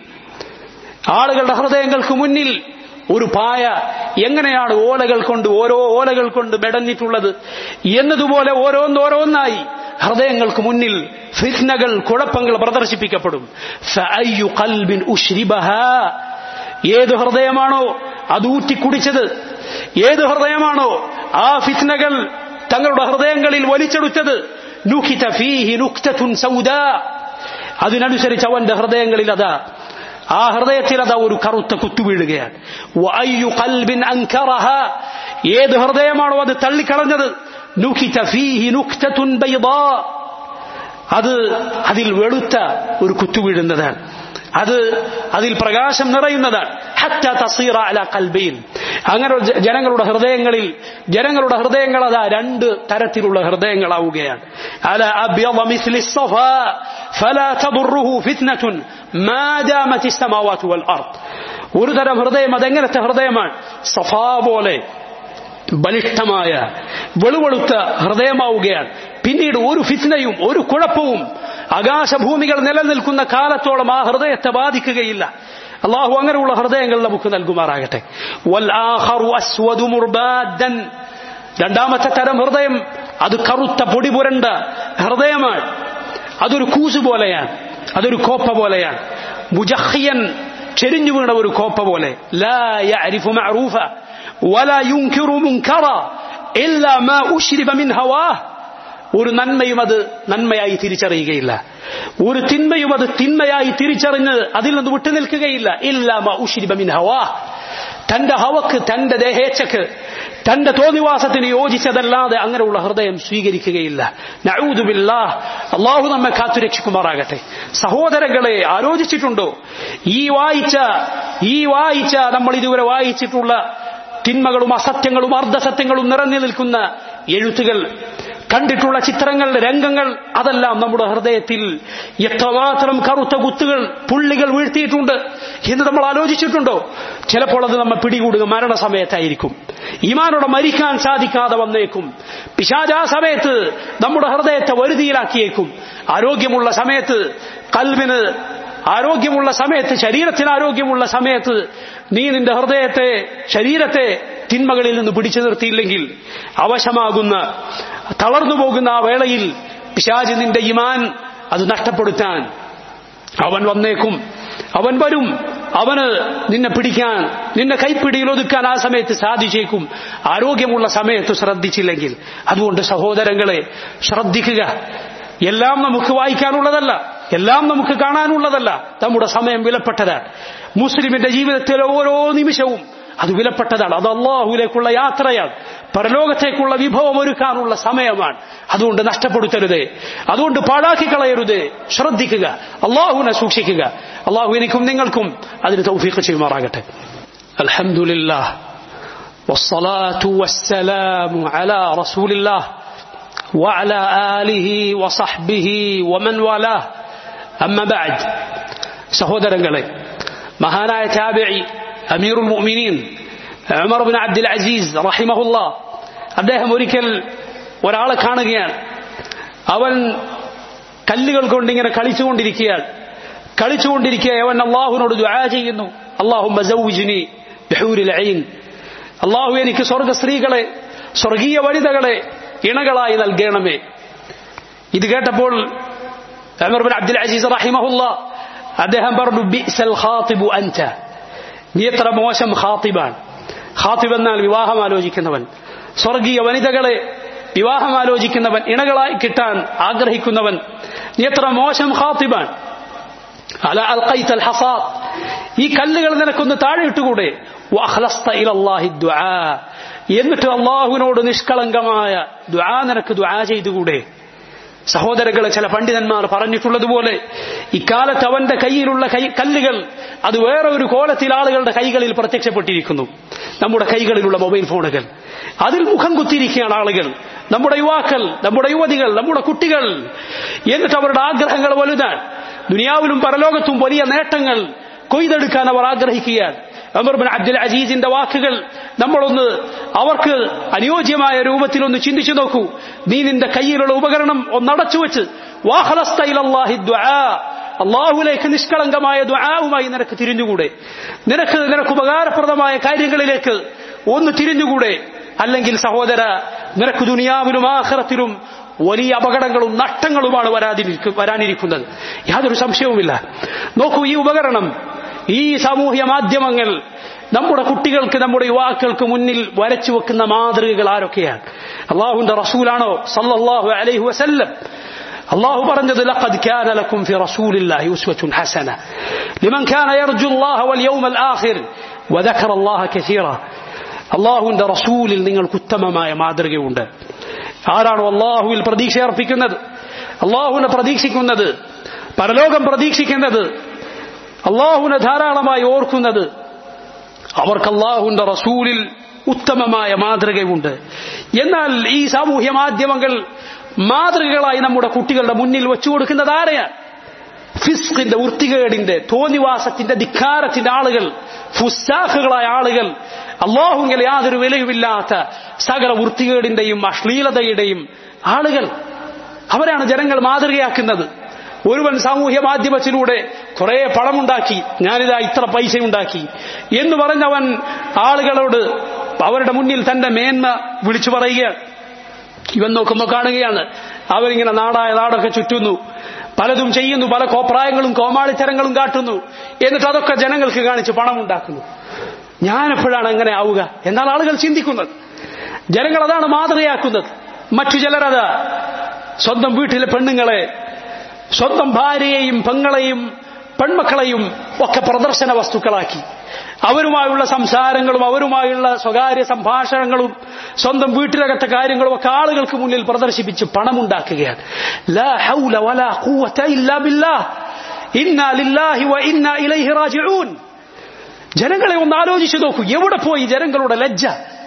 S1: ആളുകളുടെ ഹൃദയങ്ങൾക്ക് മുന്നിൽ ഒരു പായ എങ്ങനെയാണ് ഓലകൾ കൊണ്ട് ഓരോ ഓലകൾ കൊണ്ട് മെടഞ്ഞിട്ടുള്ളത് എന്നതുപോലെ ഓരോന്നോരോന്നായി ഹൃദയങ്ങൾക്ക് മുന്നിൽ ഫിത്നകൾ കുഴപ്പങ്ങൾ പ്രദർശിപ്പിക്കപ്പെടും ഫഅയ്യു ഖൽബിൻ ഉശ്രിബഹാ ഏത് ഹൃദയമാണോ അത് ഊറ്റിക്കുടിച്ചത് ഏത് ഹൃദയമാണോ ആ ഫിത്നകൾ തങ്ങളുടെ ഹൃദയങ്ങളിൽ വലിച്ചെടുത്തത് നുഖിത ഫീഹി നുക്തത്തുൻ സൗദാ അതിനനുസരിച്ച് അവന്റെ ഹൃദയങ്ങളിൽ അതാ ആ ഹൃദയത്തിൽ അതാ ഒരു കറുത്ത കുത്തുവീഴുകയാണ് വഅയ്യു ഖൽബിൻ അൻകറഹ ഏത് ഹൃദയമാണോ അത് തള്ളിക്കളഞ്ഞത് നുഖിത ഫീഹി നുക്തത്തുൻ ബൈദാ അത് അതിൽ വെളുത്ത ഒരു കുത്തുവീഴുന്നതാണ് അത് അതിൽ പ്രകാശം നിറയുന്നതാണ് ഹത്ത തസീറ അല കൽബീൻ അങ്ങനെ ജ- ജനങ്ങളുടെ ഹൃദയങ്ങളിൽ ജനങ്ങളുടെ ഹൃദയങ്ങൾ അതാ രണ്ട് തരത്തിലുള്ള ഹൃദയങ്ങളാവുകയാണ് അല അബ്യض مثل الصفا فلا تضره فتنة ما دامت السماوات والأرض ഒരു തരം ഹൃദയം അതെങ്ങനത്തെ ഹൃദയമാണ് സഫാ പോലെ ബലിഷ്ഠമായ വെളുവെളുത്ത ഹൃദയമാവുകയാണ് പിന്നീട് ഒരു ഫിത്നയും ഒരു കുഴപ്പവും ആകാശഭൂമികൾ നിലനിൽക്കുന്ന കാലത്തോളം ആ ഹൃദയത്തെ ബാധിക്കുകയില്ല അള്ളാഹു അങ്ങനെയുള്ള ഹൃദയങ്ങൾ നമുക്ക് നൽകുമാറാകട്ടെ വൽ ആഖറു അസ്വദു മുർബാദൻ രണ്ടാമത്തെ തരം ഹൃദയം അത് കറുത്ത പൊടി പുരണ്ട ഹൃദയമാണ് അതൊരു കൂസു പോലെയാണ് അതൊരു കോപ്പ പോലെയാണ് മുജഹിയൻ ചെരിഞ്ഞു വീണ ഒരു കോപ്പ പോലെ ലാ യഅരിഫു മഅറൂഫ വലാ യുൻകിറു മുൻകറ ഇല്ലാ മാ ഉശ്രിബ മിൻ ഹവാഹ് ഒരു നന്മയും അത് നന്മയായി തിരിച്ചറിയുകയില്ല ഒരു തിന്മയും അത് തിന്മയായി തിരിച്ചറിഞ്ഞ് അതിൽ നിന്ന് വിട്ടുനിൽക്കുകയില്ല ഇല്ലാ മാ ഉശ്രിബ മിൻ ഹവാഹ് തന്റെ ഹവക്ക് തന്റെ ദേഹേച്ഛക്ക് തന്റെ തോന്നിവാസത്തിന് യോജിച്ചതല്ലാതെ അങ്ങനെയുള്ള ഹൃദയം സ്വീകരിക്കുകയില്ല നഊദുബില്ലാ അള്ളാഹു നമ്മെ കാത്തുരക്ഷിക്കുമാറാകട്ടെ സഹോദരങ്ങളെ ആലോചിച്ചിട്ടുണ്ടോ ഈ വായിച്ച ഈ വായിച്ച നമ്മൾ ഇതുവരെ വായിച്ചിട്ടുള്ള തിന്മകളും അസത്യങ്ങളും അർദ്ധസത്യങ്ങളും നിറഞ്ഞു നിൽക്കുന്ന എഴുത്തുകൾ കണ്ടിട്ടുള്ള ചിത്രങ്ങൾ രംഗങ്ങൾ അതെല്ലാം നമ്മുടെ ഹൃദയത്തിൽ എത്രമാത്രം കറുത്ത കുത്തുകൾ പുള്ളികൾ വീഴ്ത്തിയിട്ടുണ്ട് എന്ന് നമ്മൾ ആലോചിച്ചിട്ടുണ്ടോ ചിലപ്പോൾ അത് നമ്മെ പിടികൂടുക മരണസമയത്തായിരിക്കും ഈമാനോടെ മരിക്കാൻ സാധിക്കാതെ വന്നേക്കും പിശാജ് ആ സമയത്ത് നമ്മുടെ ഹൃദയത്തെ വരുതിയിലാക്കിയേക്കും ആരോഗ്യമുള്ള സമയത്ത് കൽവിന് ആരോഗ്യമുള്ള സമയത്ത് ശരീരത്തിന് ആരോഗ്യമുള്ള സമയത്ത് നീ നിന്റെ ഹൃദയത്തെ ശരീരത്തെ തിന്മകളിൽ നിന്ന് പിടിച്ചു നിർത്തിയില്ലെങ്കിൽ അവശമാകുന്ന തളർന്നു പോകുന്ന ആ വേളയിൽ പിശാജ് നിന്റെ ഇമാൻ അത് നഷ്ടപ്പെടുത്താൻ അവൻ വന്നേക്കും അവൻ വരും അവന് നിന്നെ പിടിക്കാൻ നിന്നെ കൈപ്പിടിയിൽ ഒതുക്കാൻ ആ സമയത്ത് സാധിച്ചേക്കും ആരോഗ്യമുള്ള സമയത്ത് ശ്രദ്ധിച്ചില്ലെങ്കിൽ അതുകൊണ്ട് സഹോദരങ്ങളെ ശ്രദ്ധിക്കുക എല്ലാം നമുക്ക് വായിക്കാനുള്ളതല്ല എല്ലാം നമുക്ക് കാണാനുള്ളതല്ല നമ്മുടെ സമയം വിലപ്പെട്ടതാണ് മുസ്ലിമിന്റെ ജീവിതത്തിലെ ഓരോ നിമിഷവും അത് വിലപ്പെട്ടതാണ് അത് അള്ളാഹുവിലേക്കുള്ള യാത്രയാണ് പരലോകത്തേക്കുള്ള വിഭവം ഒരുക്കാനുള്ള സമയമാണ് അതുകൊണ്ട് നഷ്ടപ്പെടുത്തരുത് അതുകൊണ്ട് പാഴാക്കി കളയരുത് ശ്രദ്ധിക്കുക അള്ളാഹുവിനെ സൂക്ഷിക്കുക അള്ളാഹു എനിക്കും നിങ്ങൾക്കും അതിന് തൗഫീഖ് ചെയ്യുമാറാകട്ടെ അൽഹംദുലില്ലാ والصلاة والسلام على رسول الله وعلى آله وصحبه ومن والاه أما بعد സഹോദരങ്ങളെ മഹാനായ താബിഇ അമീറുൽ മുഅ്മിനീൻ ഉമർ ബിൻ അബ്ദുൽ അസീസ് റഹിമഹുല്ല അദ്ദേഹം ഒരിക്കൽ ഒരാളെ കാണുകയാണ് അവൻ കല്ലുകൾ കൊണ്ട് ഇങ്ങനെ കളിച്ചുകൊണ്ടിരിക്കുകയാണ് കളിച്ചുകൊണ്ടിരിക്കുക അവൻ അള്ളാഹുവിനോട് ദുആ ചെയ്യുന്നു അള്ളാഹു മസൗജിനി ബിഹൂരിൽ ഐൻ അള്ളാഹു എനിക്ക് സ്വർഗ സ്ത്രീകളെ സ്വർഗീയ വനിതകളെ ഇണകളായി നൽകണമേ ഇത് കേട്ടപ്പോൾ ഉമർ ബിൻ അബ്ദുൽ അസീസ് റഹിമഹുല്ല അദ്ദേഹം പറഞ്ഞു ബിസൽ ഖാത്തിബു അൻത നീ എത്ര മോശം ഖാത്തിബാണ് ഖാത്തിബ് എന്നാൽ വിവാഹം ആലോചിക്കുന്നവൻ സ്വർഗീയ വനിതകളെ വിവാഹം ആലോചിക്കുന്നവൻ ഇണകളായി കിട്ടാൻ ആഗ്രഹിക്കുന്നവൻ നീ എത്ര മോശം ഖാത്തിബാൻ അല അൽഖൈത അൽ ഹസാദ് ഈ കല്ലുകൾ നിനക്കൊന്ന് താഴെ ഇട്ടുകൂടെ വഅഖ്ലസ്ത ഇലല്ലാഹി ദുആ എന്നിട്ട് അള്ളാഹുവിനോട് നിഷ്കളങ്കമായ ദുആ നിനക്ക് ദുആ ചെയ്തുകൂടെ സഹോദരങ്ങളെ ചില പണ്ഡിതന്മാർ പറഞ്ഞിട്ടുള്ളതുപോലെ ഇക്കാലത്ത് അവന്റെ കയ്യിലുള്ള കൈ കല്ലുകൾ അത് വേറെ ഒരു കോലത്തിൽ ആളുകളുടെ കൈകളിൽ പ്രത്യക്ഷപ്പെട്ടിരിക്കുന്നു നമ്മുടെ കൈകളിലുള്ള മൊബൈൽ ഫോണുകൾ അതിൽ മുഖം കുത്തിയിരിക്കുകയാണ് ആളുകൾ നമ്മുടെ യുവാക്കൾ നമ്മുടെ യുവതികൾ നമ്മുടെ കുട്ടികൾ എന്നിട്ട് അവരുടെ ആഗ്രഹങ്ങൾ വലുതാണ് ദുനിയാവിലും പരലോകത്തും വലിയ നേട്ടങ്ങൾ കൊയ്തെടുക്കാൻ അവർ ആഗ്രഹിക്കുകയാണ് അമർ ബിൻ അബ്ദുൽ അജീസിന്റെ വാക്കുകൾ നമ്മളൊന്ന് അവർക്ക് അനുയോജ്യമായ രൂപത്തിൽ ഒന്ന് ചിന്തിച്ചു നോക്കൂ നീ നിന്റെ കയ്യിലുള്ള ഉപകരണം ഒന്നടച്ചു വെച്ച് അള്ളാഹുലേക്ക് നിഷ്കളങ്കമായ ദ്വാവുമായി നിനക്ക് തിരിഞ്ഞുകൂടെ നിനക്ക് നിനക്ക് ഉപകാരപ്രദമായ കാര്യങ്ങളിലേക്ക് ഒന്ന് തിരിഞ്ഞുകൂടെ അല്ലെങ്കിൽ സഹോദര നിനക്ക് ദുനിയാവിലും ആഹ്റത്തിലും വലിയ അപകടങ്ങളും നഷ്ടങ്ങളുമാണ് വരാതിരിക്കും വരാനിരിക്കുന്നത് യാതൊരു സംശയവുമില്ല നോക്കൂ ഈ ഉപകരണം ഈ സാമൂഹ്യ മാധ്യമങ്ങൾ നമ്മുടെ കുട്ടികൾക്ക് നമ്മുടെ യുവാക്കൾക്ക് മുന്നിൽ വരച്ചു വെക്കുന്ന മാതൃകകൾ ആരൊക്കെയാണ് അള്ളാഹുന്റെ റസൂലാണോ സല്ലല്ലാഹു അലൈഹി വസല്ലം الله برنجد لقد كان لكم في رسول الله أسوة حسنة لمن كان يرجو الله واليوم الآخر وذكر الله كثيرا അള്ളാഹുവിന്റെ റസൂലിൽ നിങ്ങൾക്ക് ഉത്തമമായ മാതൃകയുണ്ട് ആരാണോ അള്ളാഹുവിൽ പ്രതീക്ഷ അർപ്പിക്കുന്നത് അള്ളാഹുവിനെ പ്രതീക്ഷിക്കുന്നത് പരലോകം പ്രതീക്ഷിക്കുന്നത് അള്ളാഹുവിനെ ധാരാളമായി ഓർക്കുന്നത് അവർക്ക് അള്ളാഹുവിന്റെ റസൂലിൽ ഉത്തമമായ മാതൃകയുണ്ട് എന്നാൽ ഈ സാമൂഹ്യ മാധ്യമങ്ങൾ മാതൃകകളായി നമ്മുടെ കുട്ടികളുടെ മുന്നിൽ വെച്ചു കൊടുക്കുന്നത് ആരെയാണ് ഫിസ്കിന്റെ വൃത്തികേടിന്റെ തോന്നിവാസത്തിന്റെ ധിക്കാരത്തിന്റെ ആളുകൾ ഫുസ്സാഖുകളായ ആളുകൾ അള്ളാഹുങ്കൽ യാതൊരു വിലയുമില്ലാത്ത സകല വൃത്തികേടിന്റെയും അശ്ലീലതയുടെയും ആളുകൾ അവരാണ് ജനങ്ങൾ മാതൃകയാക്കുന്നത് ഒരുവൻ സാമൂഹ്യ മാധ്യമത്തിലൂടെ കുറെ പണമുണ്ടാക്കി ഞാനിതാ ഇത്ര പൈസ ഉണ്ടാക്കി എന്ന് പറഞ്ഞവൻ ആളുകളോട് അവരുടെ മുന്നിൽ തന്റെ മേന്മ വിളിച്ചു പറയുകയാണ് ഇവൻ നോക്കുമ്പോൾ കാണുകയാണ് അവരിങ്ങനെ നാടായ നാടൊക്കെ ചുറ്റുന്നു പലതും ചെയ്യുന്നു പല കോപ്രായങ്ങളും കോമാളിത്തരങ്ങളും കാട്ടുന്നു എന്നിട്ട് അതൊക്കെ ജനങ്ങൾക്ക് കാണിച്ച് പണമുണ്ടാക്കുന്നു ഞാനെപ്പോഴാണ് അങ്ങനെ ആവുക എന്നാണ് ആളുകൾ ചിന്തിക്കുന്നത് ജനങ്ങൾ അതാണ് മാതൃകയാക്കുന്നത് മറ്റു ചിലരത് സ്വന്തം വീട്ടിലെ പെണ്ണുങ്ങളെ സ്വന്തം ഭാര്യയെയും പെങ്ങളെയും പെൺമക്കളെയും ഒക്കെ പ്രദർശന വസ്തുക്കളാക്കി അവരുമായുള്ള സംസാരങ്ങളും അവരുമായുള്ള സ്വകാര്യ സംഭാഷണങ്ങളും സ്വന്തം വീട്ടിലകത്തെ കാര്യങ്ങളും ഒക്കെ ആളുകൾക്ക് മുന്നിൽ പ്രദർശിപ്പിച്ച് പണമുണ്ടാക്കുകയാണ് ലാ ഹൗല വലാ ഖുവത ഇല്ലാ ബില്ലാഹ് ഇന്നാ ലില്ലാഹി വ ഇന്നാ ഇലൈഹി റാജിഊൻ ജനങ്ങളെ ഒന്ന് ആലോചിച്ചു നോക്കൂ എവിടെ പോയി ജനങ്ങളുടെ ലജ്ജ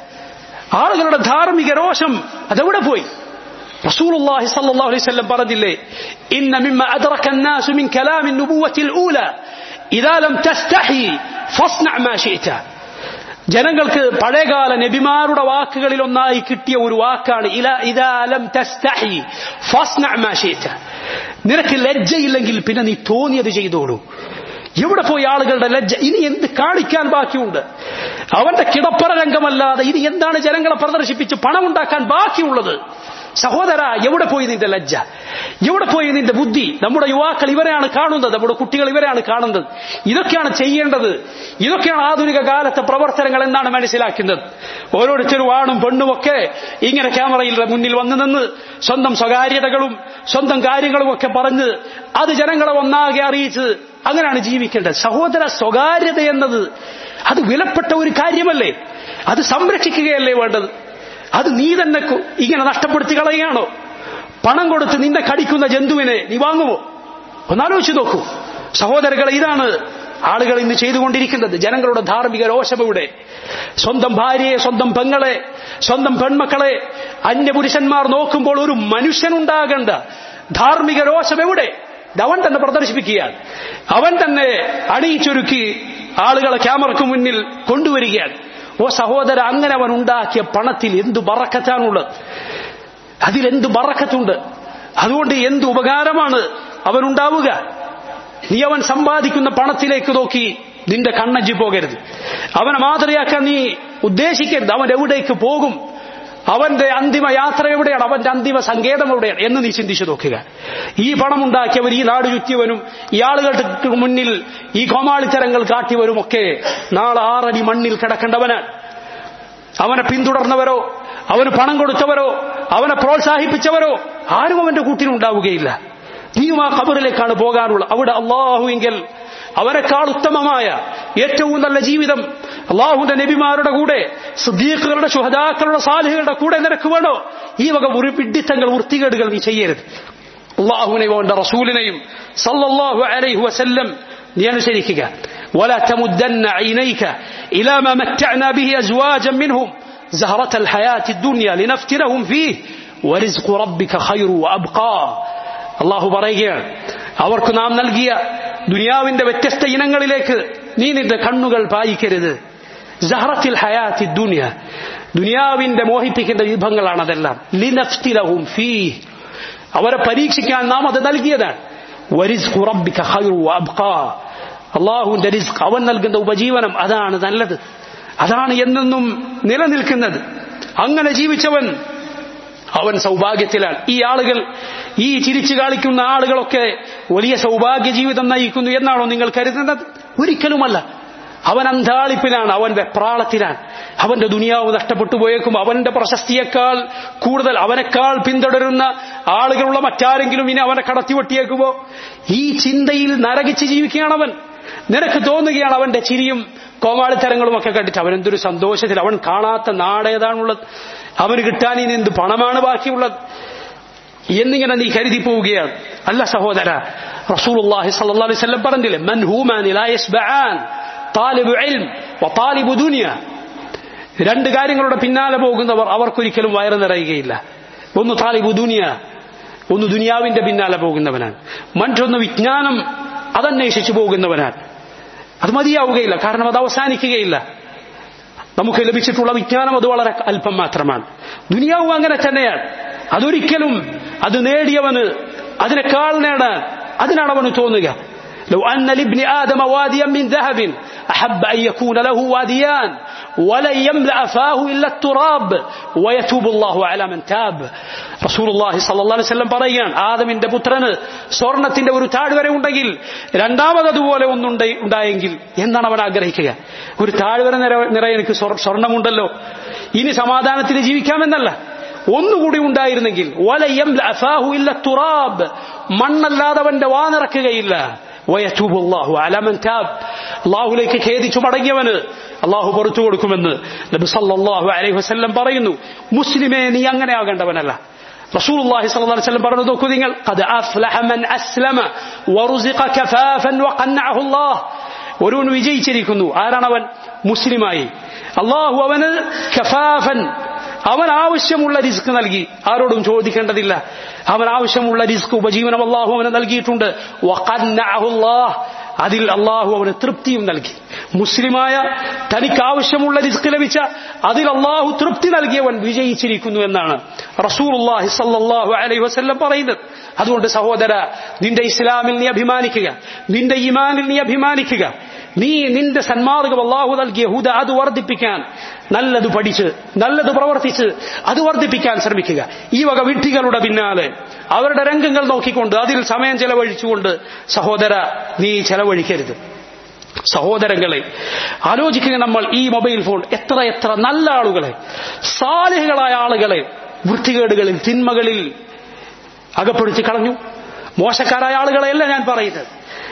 S1: ആളുകളുടെ ധാർമ്മിക രോഷം അതെവിടെ പോയി رسول الله صلى الله عليه وسلم برد الله إن مما أدرك الناس من كلام النبوة الأولى إذا لم تستحي فاصنع ما شئت ജനങ്ങൾക്ക് പഴയകാല നബിമാരുടെ വാക്കുകളിൽ ഒന്നായി കിട്ടിയ ഒരു വാക്കാണ് ഇല ഇതാലം തസ്തഹി ഫസ്നഅമാശീറ്റ നിനക്ക് ലജ്ജയില്ലെങ്കിൽ പിന്നെ നീ തോന്നിയത് ചെയ്തോളൂ എവിടെ പോയി ആളുകളുടെ ലജ്ജ ഇനി എന്ത് കാണിക്കാൻ ബാക്കിയുണ്ട് അവന്റെ കിടപ്പറ രംഗമല്ലാതെ ഇനി എന്താണ് ജനങ്ങളെ പ്രദർശിപ്പിച്ച് പണമുണ്ടാക്കാൻ ബാക്കിയുള്ളത് സഹോദര എവിടെ പോയി നിന്റെ ലജ്ജ എവിടെ പോയി നിന്റെ ബുദ്ധി നമ്മുടെ യുവാക്കൾ ഇവരെയാണ് കാണുന്നത് നമ്മുടെ കുട്ടികൾ ഇവരെയാണ് കാണുന്നത് ഇതൊക്കെയാണ് ചെയ്യേണ്ടത് ഇതൊക്കെയാണ് ആധുനിക കാലത്തെ പ്രവർത്തനങ്ങൾ എന്നാണ് മനസ്സിലാക്കുന്നത് ഓരോരുത്തരും ആണും പെണ്ണും ഒക്കെ ഇങ്ങനെ ക്യാമറയിൽ മുന്നിൽ വന്നു നിന്ന് സ്വന്തം സ്വകാര്യതകളും സ്വന്തം കാര്യങ്ങളും ഒക്കെ പറഞ്ഞ് അത് ജനങ്ങളെ ഒന്നാകെ അറിയിച്ച് അങ്ങനെയാണ് ജീവിക്കേണ്ടത് സഹോദര സ്വകാര്യത എന്നത് അത് വിലപ്പെട്ട ഒരു കാര്യമല്ലേ അത് സംരക്ഷിക്കുകയല്ലേ വേണ്ടത് അത് നീ തന്നെ കു- ഇങ്ങനെ നഷ്ടപ്പെടുത്തി കളയുകയാണോ പണം കൊടുത്ത് നിന്നെ കടിക്കുന്ന ജന്തുവിനെ നീ വാങ്ങുമോ ഒന്നാലോചിച്ച് നോക്കൂ സഹോദരങ്ങളെ ഇതാണ് ആളുകൾ ഇന്ന് ചെയ്തുകൊണ്ടിരിക്കുന്നത് ജനങ്ങളുടെ ധാർമ്മിക രോഷമയുടെ സ്വന്തം ഭാര്യയെ സ്വന്തം പെങ്ങളെ സ്വന്തം പെൺമക്കളെ അന്യപുരുഷന്മാർ നോക്കുമ്പോൾ ഒരു മനുഷ്യനുണ്ടാകേണ്ട ധാർമ്മിക രോഷം എവിടെ ഇത് അവൻ തന്നെ പ്രദർശിപ്പിക്കുകയാണ് അവൻ തന്നെ അണിയിച്ചൊരുക്കി ആളുകളെ ക്യാമറയ്ക്ക് മുന്നിൽ കൊണ്ടുവരികയാണ് ഓ സഹോദര അങ്ങനെ അവൻ ഉണ്ടാക്കിയ പണത്തിൽ എന്തു ബറക്കത്താണുള്ളത് അതിലെന്ത് ബറക്കത്തുണ്ട് അതുകൊണ്ട് എന്ത് ഉപകാരമാണ് അവനുണ്ടാവുക നീ അവൻ സമ്പാദിക്കുന്ന പണത്തിലേക്ക് നോക്കി നിന്റെ കണ്ണഞ്ചി പോകരുത് അവനെ മാതൃയാക്കാൻ നീ ഉദ്ദേശിക്കരുത് അവൻ എവിടേക്ക് പോകും അവന്റെ അന്തിമ യാത്ര എവിടെയാണ് അവന്റെ അന്തിമ സങ്കേതം എവിടെയാണ് എന്ന് നീ ചിന്തിച്ചു നോക്കുക ഈ പണമുണ്ടാക്കിയവർ ഈ നാട് ചുറ്റിയവനും ഈ ആളുകൾക്ക് മുന്നിൽ ഈ കോമാളിത്തരങ്ങൾ കാട്ടിയവരുമൊക്കെ നാളെ ആറടി മണ്ണിൽ കിടക്കേണ്ടവനാണ് അവനെ പിന്തുടർന്നവരോ അവന് പണം കൊടുത്തവരോ അവനെ പ്രോത്സാഹിപ്പിച്ചവരോ ആരും അവന്റെ കൂട്ടിനുണ്ടാവുകയില്ല നീയും ആ ഖബറിലേക്കാണ് പോകാനുള്ളത് അവിടെ അള്ളാഹുവെങ്കിൽ അവരെക്കാൾ ഉത്തമമായ ഏറ്റവും നല്ല ജീവിതം അള്ളാഹുന്റെ നബിമാരുടെ കൂടെ സുദ്ദീഖുകളുടെ ശുഹദാക്കളുടെ സാലിഹുകളുടെ കൂടെ നിനക്ക് വേണോ ഈ വക ഒരു പിഡിത്തങ്ങൾ വൃത്തികേടുകൾ നീ ചെയ്യരുത് അള്ളാഹുവിനെയും അവന്റെ റസൂലിനെയും സല്ലല്ലാഹു അലൈഹി വസല്ലം നീ അനുസരിക്കുക ولا تمدن عينيك إلى ما متعنا به أزواجا منهم زهرة الحياة الدنيا لنفتنهم فيه ورزق ربك خير وأبقى അള്ളാഹു പറയുകയാണ് അവർക്ക് നാം നൽകിയ ദുനിയാവിന്റെ വ്യത്യസ്ത ഇനങ്ങളിലേക്ക് നീ നിന്റെ കണ്ണുകൾ പായിക്കരുത് ജഹറത്തിൽ ഹയാത്തി ദുനിയ ദുനിയാവിന്റെ മോഹിപ്പിക്കേണ്ട വിഭവങ്ങളാണ് അതെല്ലാം ലിനഫ്തിലഹും ഫീ അവരെ പരീക്ഷിക്കാൻ നാം അത് നൽകിയതാണ് വരിസ്ഖു റബ്ബിക ഖൈറു വഅബ്ഖാ അള്ളാഹുവിന്റെ റിസ്ക് അവൻ നൽകുന്ന ഉപജീവനം അതാണ് നല്ലത് അതാണ് എന്നെന്നും നിലനിൽക്കുന്നത് അങ്ങനെ ജീവിച്ചവൻ അവൻ സൗഭാഗ്യത്തിലാണ് ഈ ആളുകൾ ഈ ചിരിച്ചു കാണിക്കുന്ന ആളുകളൊക്കെ വലിയ സൗഭാഗ്യ ജീവിതം നയിക്കുന്നു എന്നാണോ നിങ്ങൾ കരുതുന്നത് ഒരിക്കലുമല്ല അവൻ അന്താളിപ്പിലാണ് അവൻ വെപ്രാളത്തിലാണ് അവന്റെ ദുനിയാവ് നഷ്ടപ്പെട്ടു പോയേക്കും അവന്റെ പ്രശസ്തിയേക്കാൾ കൂടുതൽ അവനേക്കാൾ പിന്തുടരുന്ന ആളുകളുള്ള മറ്റാരെങ്കിലും ഇനി അവനെ കടത്തിവെട്ടിയേക്കുമോ ഈ ചിന്തയിൽ നരകിച്ച് ജീവിക്കുകയാണ് അവൻ നിനക്ക് തോന്നുകയാണ് അവന്റെ ചിരിയും കോമാളിത്തരങ്ങളും ഒക്കെ കണ്ടിട്ട് അവൻ എന്തൊരു സന്തോഷത്തിൽ അവൻ കാണാത്ത നാടേതാണുള്ളത് അവന് കിട്ടാൻ ഇനി എന്ത് പണമാണ് ബാക്കിയുള്ളത് എന്നിങ്ങനെ നീ കരുതി പോവുകയാണ് അല്ല സഹോദര റസൂലുള്ളാഹി സ്വല്ലല്ലാഹു അലൈഹി വസല്ലം പറഞ്ഞില്ലേ മൻ ഹൂമാനി ലാ യസ്ബആൻ താലിബു ഇൽം വതാലിബു ദുനിയ രണ്ട് കാര്യങ്ങളുടെ പിന്നാലെ പോകുന്നവർ അവർക്കൊരിക്കലും വയറ് നിറയുകയില്ല ഒന്ന് താലിബു ദുനിയ ഒന്ന് ദുനിയാവിന്റെ പിന്നാലെ പോകുന്നവനാണ് മറ്റൊന്ന് വിജ്ഞാനം അതന്വേഷിച്ചു പോകുന്നവനാണ് അത് മതിയാവുകയില്ല കാരണം അത് അവസാനിക്കുകയില്ല നമുക്ക് ലഭിച്ചിട്ടുള്ള വിജ്ഞാനം അത് വളരെ അല്പം മാത്രമാണ് ദുനിയാവും അങ്ങനെ തന്നെയാണ് അതൊരിക്കലും അത് നേടിയവന് അതിനേക്കാൾ നേടാൻ അതിനാണ് അവന് തോന്നുക لو أن لابن آدم واديا من ذهب أحب أن يكون له واديان ولن يملأ فاه إلا التراب ويتوب الله على من تاب رسول الله صلى الله عليه وسلم പറയാൻ ആദമിന്റെ പുത്രന് സ്വർണത്തിന്റെ ഒരു താഴ്വര ഉണ്ടെങ്കിൽ രണ്ടാമത് അതുപോലെ ഒന്നുണ്ട് ഉണ്ടായെങ്കിൽ എന്താണ് അവൻ ആഗ്രഹിക്കുക ഒരു താഴ്വര നിറ നിറയെ എനിക്ക് സ്വർ- സ്വർണമുണ്ടല്ലോ ഇനി സമാധാനത്തിൽ ജീവിക്കാമെന്നല്ല ഒന്നുകൂടി ഉണ്ടായിരുന്നെങ്കിൽ വലയം അഫാഹു ഇല്ല തുറാബ് മണ്ണല്ലാതെ അവന്റെ വാ നിറക്കുകയില്ല വയറ്റൂബ് അള്ളാഹു അലമൻ ടാബ് അള്ളാഹുലേക്ക് ഖേദിച്ചു മടങ്ങിയവന് അള്ളാഹു പുറത്തു കൊടുക്കുമെന്ന് നബി സല്ലല്ലാഹു അലൈഹി വസല്ലം പറയുന്നു മുസ്ലിമേ നീ അങ്ങനെ ആകേണ്ടവനല്ല റസൂലുള്ളാഹി സ്വല്ലല്ലാഹു അലൈഹി വസല്ലം പറഞ്ഞു നോക്കൂ നിങ്ങൾ ഖദ് അഫ്ലഹ മൻ അസ്ലമ വറുസിഖ കഫാഫൻ വഖന്നഅഹു അല്ലാഹ് ഒരുവൻ വിജയിച്ചിരിക്കുന്നു ആരാണവൻ മുസ്ലിമായി അള്ളാഹു അവന് കഫാഫൻ അവൻ ആവശ്യമുള്ള റിസ്ക് നൽകി ആരോടും ചോദിക്കേണ്ടതില്ല അവൻ ആവശ്യമുള്ള റിസ്ക് ഉപജീവനം അള്ളാഹു അവന് നൽകിയിട്ടുണ്ട് വഖന്നഅഹു അല്ലാഹ് അതിൽ അള്ളാഹു അവന് തൃപ്തിയും നൽകി മുസ്ലിമായ തനിക്ക് ആവശ്യമുള്ള റിസ്ക് ലഭിച്ച അതിൽ അള്ളാഹു തൃപ്തി നൽകിയവൻ വിജയിച്ചിരിക്കുന്നു എന്നാണ് റസൂലുള്ളാഹി സല്ലല്ലാഹു അലൈഹി വസല്ലം പറയുന്നത് അതുകൊണ്ട് സഹോദര നിന്റെ ഇസ്ലാമിൽ നീ അഭിമാനിക്കുക നിന്റെ ഈമാനിൽ നീ അഭിമാനിക്കുക നീ നിന്റെ സന്മാർഗം അള്ളാഹു നൽകിയ ഹുദ അത് വർദ്ധിപ്പിക്കാൻ നല്ലത് പഠിച്ച് നല്ലത് പ്രവർത്തിച്ച് അത് വർദ്ധിപ്പിക്കാൻ ശ്രമിക്കുക ഈ വക വിഡ്ഢികളുടെ പിന്നാലെ അവരുടെ രംഗങ്ങൾ നോക്കിക്കൊണ്ട് അതിൽ സമയം ചെലവഴിച്ചുകൊണ്ട് സഹോദര നീ ചെലവഴിക്കരുത് സഹോദരങ്ങളെ ആലോചിക്കുക നമ്മൾ ഈ മൊബൈൽ ഫോൺ എത്ര എത്ര നല്ല ആളുകളെ സാലിഹുകളായ ആളുകളെ വൃത്തികേടുകളിൽ തിന്മകളിൽ അകപ്പെടുത്തി കളഞ്ഞു മോശക്കാരായ ആളുകളെയല്ല ഞാൻ പറയുന്നത്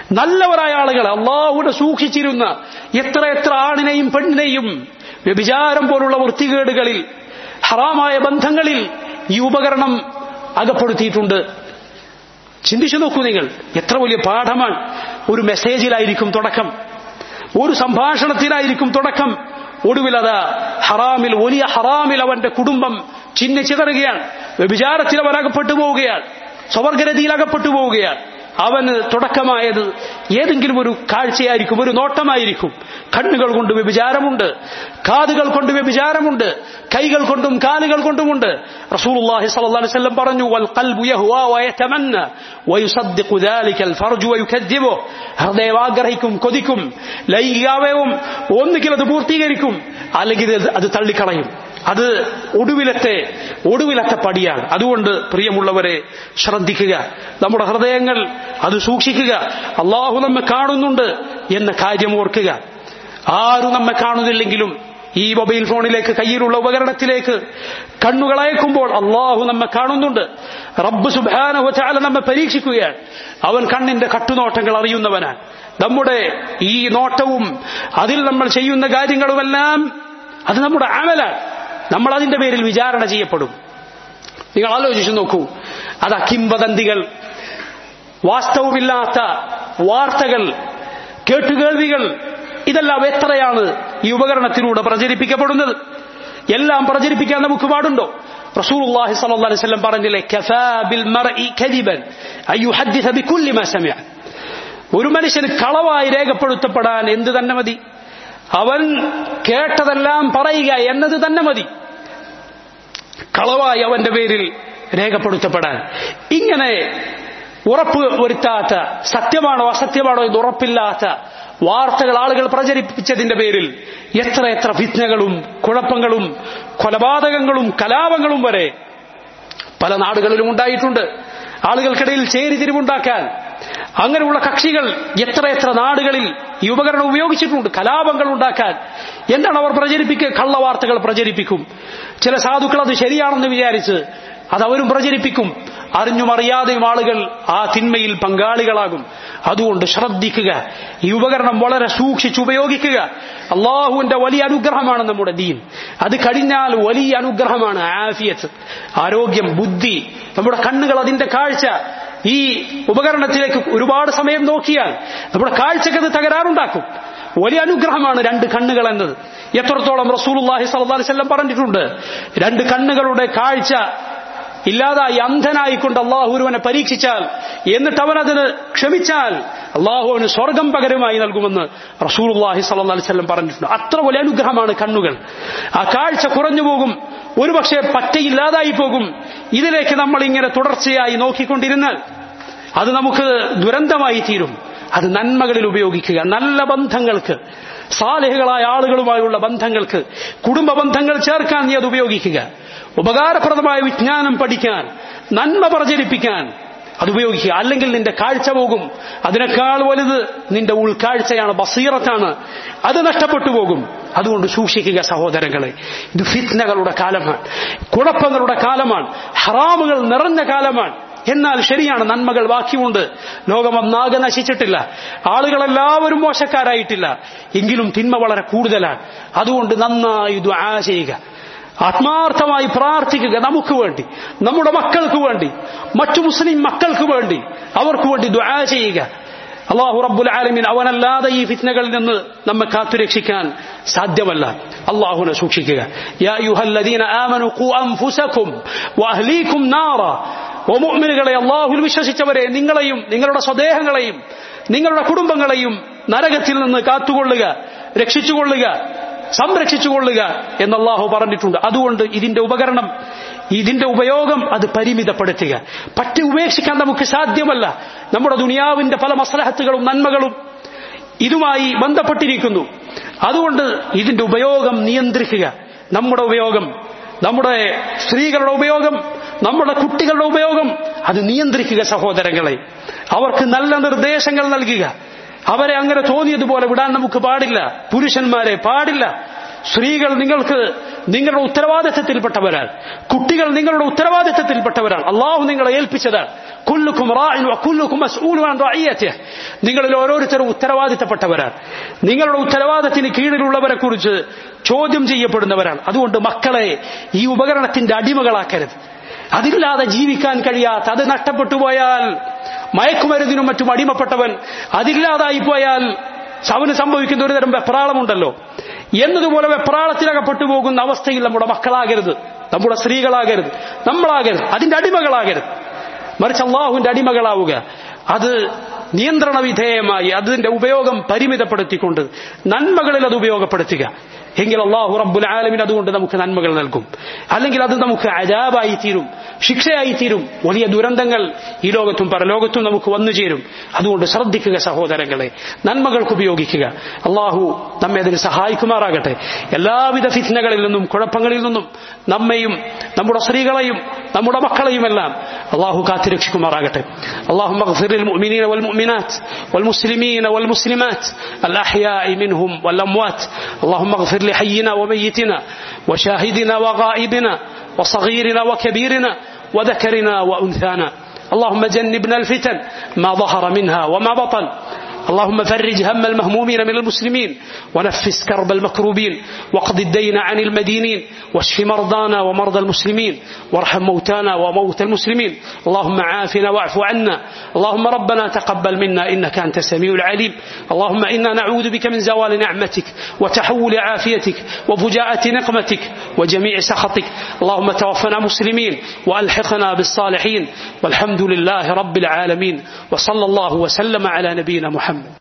S1: നല്ലവരായ ആളുകൾ അള്ളാഹുടെ സൂക്ഷിച്ചിരുന്ന എത്ര എത്ര ആണിനെയും പെണ്ണിനെയും വ്യഭിചാരം പോലുള്ള വൃത്തികേടുകളിൽ ഹറാമായ ബന്ധങ്ങളിൽ ഈ ഉപകരണം അകപ്പെടുത്തിയിട്ടുണ്ട് ചിന്തിച്ചു നോക്കൂ നിങ്ങൾ എത്ര വലിയ പാഠമാണ് ഒരു മെസ്സേജിലായിരിക്കും തുടക്കം ഒരു സംഭാഷണത്തിലായിരിക്കും തുടക്കം ഒടുവിൽ അത് ഹറാമിൽ വലിയ ഹറാമിൽ അവന്റെ കുടുംബം ചിഹ്ന ചിതറുകയാണ് വ്യഭിചാരത്തിൽ അവൻ അകപ്പെട്ടു പോവുകയാണ് സ്വവർഗരതിയിൽ അകപ്പെട്ടു പോവുകയാണ് അവന് തുടക്കമായത് ഏതെങ്കിലും ഒരു കാഴ്ചയായിരിക്കും ഒരു നോട്ടമായിരിക്കും കണ്ണുകൾ കൊണ്ട് വ്യഭിചാരമുണ്ട് കാതുകൾ കൊണ്ട് വ്യഭിചാരമുണ്ട് കൈകൾ കൊണ്ടും കാലുകൾ കൊണ്ടുമുണ്ട് റസൂലുള്ളാഹി സ്വല്ലല്ലാഹു അലൈഹി വസല്ലം പറഞ്ഞു വൽ ഖൽബു യഹ്വാ വയതമന്ന വയുസദ്ദിഖു ദാലിക അൽ ഫർജു വയുകദ്ദിബു ഹൃദയം ആഗ്രഹിക്കും കൊതിക്കും ലൈംഗികാവയവും ഒന്നുകിൽ അത് പൂർത്തീകരിക്കും അല്ലെങ്കിൽ അത് അത് തള്ളിക്കളയും അത് ഒടുവിലത്തെ ഒടുവിലത്തെ പടിയാണ് അതുകൊണ്ട് പ്രിയമുള്ളവരെ ശ്രദ്ധിക്കുക നമ്മുടെ ഹൃദയങ്ങൾ അത് സൂക്ഷിക്കുക അള്ളാഹു നമ്മെ കാണുന്നുണ്ട് എന്ന കാര്യം ഓർക്കുക ആരും നമ്മെ കാണുന്നില്ലെങ്കിലും ഈ മൊബൈൽ ഫോണിലേക്ക് കയ്യിലുള്ള ഉപകരണത്തിലേക്ക് കണ്ണുകൾ അയക്കുമ്പോൾ അള്ളാഹു നമ്മെ കാണുന്നുണ്ട് റബ്ബ് സുബാനഹു ചാല നമ്മെ പരീക്ഷിക്കുകയാണ് അവൻ കണ്ണിന്റെ കട്ടുനോട്ടങ്ങൾ അറിയുന്നവനാണ് നമ്മുടെ ഈ നോട്ടവും അതിൽ നമ്മൾ ചെയ്യുന്ന കാര്യങ്ങളുമെല്ലാം അത് നമ്മുടെ അമലാണ് നമ്മൾ അതിന്റെ പേരിൽ വിചാരണ ചെയ്യപ്പെടും നിങ്ങൾ ആലോചിച്ചു നോക്കൂ അത് കിംവദന്തികൾ വാസ്തവമില്ലാത്ത വാർത്തകൾ കേട്ടുകേൾവികൾ ഇതെല്ലാം എത്രയാണ് ഈ ഉപകരണത്തിലൂടെ പ്രചരിപ്പിക്കപ്പെടുന്നത് എല്ലാം പ്രചരിപ്പിക്കാൻ നമുക്ക് പാടുണ്ടോ റസൂലുള്ളാഹി സ്വല്ലല്ലാഹു അലൈഹി വസല്ലം പറഞ്ഞില്ലേ കഫാ ബിൽ മർഇ കദിബൻ അയ്യുഹദ്ദിസ ബികുല്ലി മാ സമിഅ ഒരു മനുഷ്യന് കളവായി രേഖപ്പെടുത്തപ്പെടാൻ എന്ത് തന്നെ മതി അവൻ കേട്ടതെല്ലാം പറയുക എന്നത് തന്നെ മതി കളവായി അവന്റെ പേരിൽ രേഖപ്പെടുത്തപ്പെടാൻ ഇങ്ങനെ ഉറപ്പ് വരുത്താത്ത സത്യമാണോ അസത്യമാണോ എന്ന് ഉറപ്പില്ലാത്ത വാർത്തകൾ ആളുകൾ പ്രചരിപ്പിച്ചതിന്റെ പേരിൽ എത്ര എത്ര ഫിത്നകളും കുഴപ്പങ്ങളും കൊലപാതകങ്ങളും കലാപങ്ങളും വരെ പല നാടുകളിലും ഉണ്ടായിട്ടുണ്ട് ആളുകൾക്കിടയിൽ ചേരിതിരിവുണ്ടാക്കാൻ അങ്ങനെയുള്ള കക്ഷികൾ എത്ര എത്ര നാടുകളിൽ ഈ ഉപകരണം ഉപയോഗിച്ചിട്ടുണ്ട് കലാപങ്ങൾ ഉണ്ടാക്കാൻ എന്താണ് അവർ പ്രചരിപ്പിക്കുക കള്ളവാർത്തകൾ പ്രചരിപ്പിക്കും ചില സാധുക്കൾ അത് ശരിയാണെന്ന് വിചാരിച്ച് അത് അവരും പ്രചരിപ്പിക്കും അറിഞ്ഞും അറിയാതെയും ആളുകൾ ആ തിന്മയിൽ പങ്കാളികളാകും അതുകൊണ്ട് ശ്രദ്ധിക്കുക ഈ ഉപകരണം വളരെ സൂക്ഷിച്ച് ഉപയോഗിക്കുക അള്ളാഹുവിന്റെ വലിയ അനുഗ്രഹമാണ് നമ്മുടെ ദീൻ അത് കഴിഞ്ഞാൽ വലിയ അനുഗ്രഹമാണ് ആഫിയത്ത് ആരോഗ്യം ബുദ്ധി നമ്മുടെ കണ്ണുകൾ അതിന്റെ കാഴ്ച ഈ ഉപകരണത്തിലേക്ക് ഒരുപാട് സമയം നോക്കിയാൽ നമ്മുടെ കാഴ്ചക്ക് അത് തകരാറുണ്ടാക്കും വലിയ അനുഗ്രഹമാണ് രണ്ട് കണ്ണുകൾ എന്നത് എത്രത്തോളം റസൂലുള്ളാഹി സ്വല്ലല്ലാഹി അലൈഹി വസല്ലം പറഞ്ഞിട്ടുണ്ട് രണ്ട് കണ്ണുകളുടെ കാഴ്ച ഇല്ലാതായി അന്ധനായിക്കൊണ്ട് അള്ളാഹു ഒരുവനെ പരീക്ഷിച്ചാൽ എന്നിട്ട് അവൻ അതിന് ക്ഷമിച്ചാൽ അള്ളാഹു അവന് സ്വർഗം പകരമായി നൽകുമെന്ന് റസൂലുള്ളാഹി സ്വല്ലല്ലാഹി അലൈഹി വസല്ലം പറഞ്ഞിട്ടുണ്ട് അത്ര വലിയ അനുഗ്രഹമാണ് കണ്ണുകൾ ആ കാഴ്ച കുറഞ്ഞു പോകും ഒരുപക്ഷെ പറ്റയില്ലാതായി പോകും ഇതിലേക്ക് നമ്മൾ ഇങ്ങനെ തുടർച്ചയായി നോക്കിക്കൊണ്ടിരുന്നാൽ അത് നമുക്ക് ദുരന്തമായി തീരും അത് നന്മകളിൽ ഉപയോഗിക്കുക നല്ല ബന്ധങ്ങൾക്ക് സാലിഹുകളായ ആളുകളുമായുള്ള ബന്ധങ്ങൾക്ക് കുടുംബ ബന്ധങ്ങൾ ചേർക്കാൻ നീ അത് ഉപയോഗിക്കുക ഉപകാരപ്രദമായ വിജ്ഞാനം പഠിക്കാൻ നന്മ പ്രചരിപ്പിക്കാൻ അത് ഉപയോഗിക്കുക അല്ലെങ്കിൽ നിന്റെ കാഴ്ച പോകും അതിനേക്കാൾ വലുത് നിന്റെ ഉൾക്കാഴ്ചയാണ് ബസീറത്താണ് അത് നഷ്ടപ്പെട്ടു പോകും അതുകൊണ്ട് സൂക്ഷിക്കുക സഹോദരങ്ങളെ ഇത് ഫിത്നകളുടെ കാലമാണ് കുഴപ്പങ്ങളുടെ കാലമാണ് ഹറാമുകൾ നിറഞ്ഞ കാലമാണ് എന്നാൽ ശരിയാണ് നന്മകൾ ബാക്കിയുണ്ട് ലോകം ഒന്നാകെ നശിച്ചിട്ടില്ല ആളുകളെല്ലാവരും മോശക്കാരായിട്ടില്ല എങ്കിലും തിന്മ വളരെ കൂടുതലാണ് അതുകൊണ്ട് നന്നായി ദുആ ചെയ്യുക ആത്മാർത്ഥമായി പ്രാർത്ഥിക്കുക നമുക്ക് വേണ്ടി നമ്മുടെ മക്കൾക്ക് വേണ്ടി മറ്റു മുസ്ലിം മക്കൾക്ക് വേണ്ടി അവർക്ക് വേണ്ടി ദുആ ചെയ്യുക അള്ളാഹു റബ്ബുൽ ആലമീൻ അവനല്ലാതെ ഈ ഫിത്നകളിൽ നിന്ന് നമ്മെ കാത്തുരക്ഷിക്കാൻ സാധ്യമല്ല അള്ളാഹുനെ സൂക്ഷിക്കുക യാ അയ്യുഹല്ലദീന ആമനു ഖു അൻഫുസകും വഅഹ്ലീകും നാറ ഓ മുഅ്മിനുകളെ അള്ളാഹുൽ വിശ്വസിച്ചവരെ നിങ്ങളെയും നിങ്ങളുടെ സ്വദേഹങ്ങളെയും നിങ്ങളുടെ കുടുംബങ്ങളെയും നരകത്തിൽ നിന്ന് കാത്തുകൊള്ളുക രക്ഷിച്ചുകൊള്ളുക സംരക്ഷിച്ചുകൊള്ളുക എന്ന് അള്ളാഹു പറഞ്ഞിട്ടുണ്ട് അതുകൊണ്ട് ഇതിന്റെ ഉപകരണം ഇതിന്റെ ഉപയോഗം അത് പരിമിതപ്പെടുത്തുക പറ്റി ഉപേക്ഷിക്കാൻ നമുക്ക് സാധ്യമല്ല നമ്മുടെ ദുനിയാവിന്റെ പല മസലഹത്തുകളും നന്മകളും ഇതുമായി ബന്ധപ്പെട്ടിരിക്കുന്നു അതുകൊണ്ട് ഇതിന്റെ ഉപയോഗം നിയന്ത്രിക്കുക നമ്മുടെ ഉപയോഗം നമ്മുടെ സ്ത്രീകളുടെ ഉപയോഗം നമ്മുടെ കുട്ടികളുടെ ഉപയോഗം അത് നിയന്ത്രിക്കുക സഹോദരങ്ങളെ അവർക്ക് നല്ല നിർദ്ദേശങ്ങൾ നൽകുക അവരെ അങ്ങനെ തോന്നിയതുപോലെ വിടാൻ നമുക്ക് പാടില്ല പുരുഷന്മാരെ പാടില്ല സ്ത്രീകൾ നിങ്ങൾക്ക് നിങ്ങളുടെ ഉത്തരവാദിത്തത്തിൽപ്പെട്ടവരാണ് കുട്ടികൾ നിങ്ങളുടെ ഉത്തരവാദിത്തത്തിൽപ്പെട്ടവരാണ് അള്ളാഹു നിങ്ങളെ ഏൽപ്പിച്ചതാണ് കുല്ലുക്കും കുല്ലുക്കും നിങ്ങളിൽ ഓരോരുത്തരും ഉത്തരവാദിത്തപ്പെട്ടവരാണ് നിങ്ങളുടെ ഉത്തരവാദിത്തത്തിന് കീഴിലുള്ളവരെ കുറിച്ച് ചോദ്യം ചെയ്യപ്പെടുന്നവരാണ് അതുകൊണ്ട് മക്കളെ ഈ ഉപകരണത്തിന്റെ അടിമകളാക്കരുത് അതില്ലാതെ ജീവിക്കാൻ കഴിയാത്ത അത് നഷ്ടപ്പെട്ടു പോയാൽ മയക്കുമരുന്നിനും മറ്റും അടിമപ്പെട്ടവൻ അതില്ലാതായി പോയാൽ അവന് സംഭവിക്കുന്ന ഒരു തരം വെപ്രാളമുണ്ടല്ലോ എന്നതുപോലെ വെപ്രാളത്തിലകപ്പെട്ടു പോകുന്ന അവസ്ഥയിൽ നമ്മുടെ മക്കളാകരുത് നമ്മുടെ സ്ത്രീകളാകരുത് നമ്മളാകരുത് അതിന്റെ അടിമകളാകരുത് മറിച്ച് അള്ളാഹുവിന്റെ അടിമകളാവുക അത് നിയന്ത്രണ വിധേയമായി അതിന്റെ ഉപയോഗം പരിമിതപ്പെടുത്തിക്കൊണ്ട് നന്മകളിൽ അത് ഉപയോഗപ്പെടുത്തുക എങ്കിൽ അള്ളാഹു റബ്ബുൽ ആലമിൻ അതുകൊണ്ട് നമുക്ക് നന്മകൾ നൽകും അല്ലെങ്കിൽ അത് നമുക്ക് അജാബായി തീരും ശിക്ഷയായി തീരും വലിയ ദുരന്തങ്ങൾ ഈ ലോകത്തും പരലോകത്തും നമുക്ക് വന്നു ചേരും അതുകൊണ്ട് ശ്രദ്ധിക്കുക സഹോദരങ്ങളെ നന്മകൾക്ക് ഉപയോഗിക്കുക അള്ളാഹു നമ്മെ അതിന് സഹായിക്കുമാറാകട്ടെ എല്ലാവിധ ഫിത്നകളിൽ നിന്നും കുഴപ്പങ്ങളിൽ നിന്നും നമ്മയും നമ്മുടെ സ്ത്രീകളെയും നമ്മുടെ മക്കളെയുമെല്ലാം അള്ളാഹു കാത്തിരക്ഷിക്കുമാറാകട്ടെ അള്ളാഹു للمؤمنين والمؤمنات والمسلمين والمسلمات الأحياء منهم والأموات اللهم اغفر لحينا وميتنا وشاهدنا وغائبنا وصغيرنا وكبيرنا وذكرنا وأنثانا اللهم جنبنا الفتن ما ظهر منها وما بطن اللهم فرج هم المهمومين من المسلمين ونفس كرب المكروبين واقض الدين عن المدينين واشف مرضانا ومرضى المسلمين وارحم موتانا وموتى المسلمين اللهم عافنا واعف عنا اللهم ربنا تقبل منا انك انت السميع العليم اللهم انا نعوذ بك من زوال نعمتك وتحول عافيتك وفجاءة نقمتك وجميع سخطك اللهم توفنا مسلمين والحقنا بالصالحين والحمد لله رب العالمين وصلى الله وسلم على نبينا محمد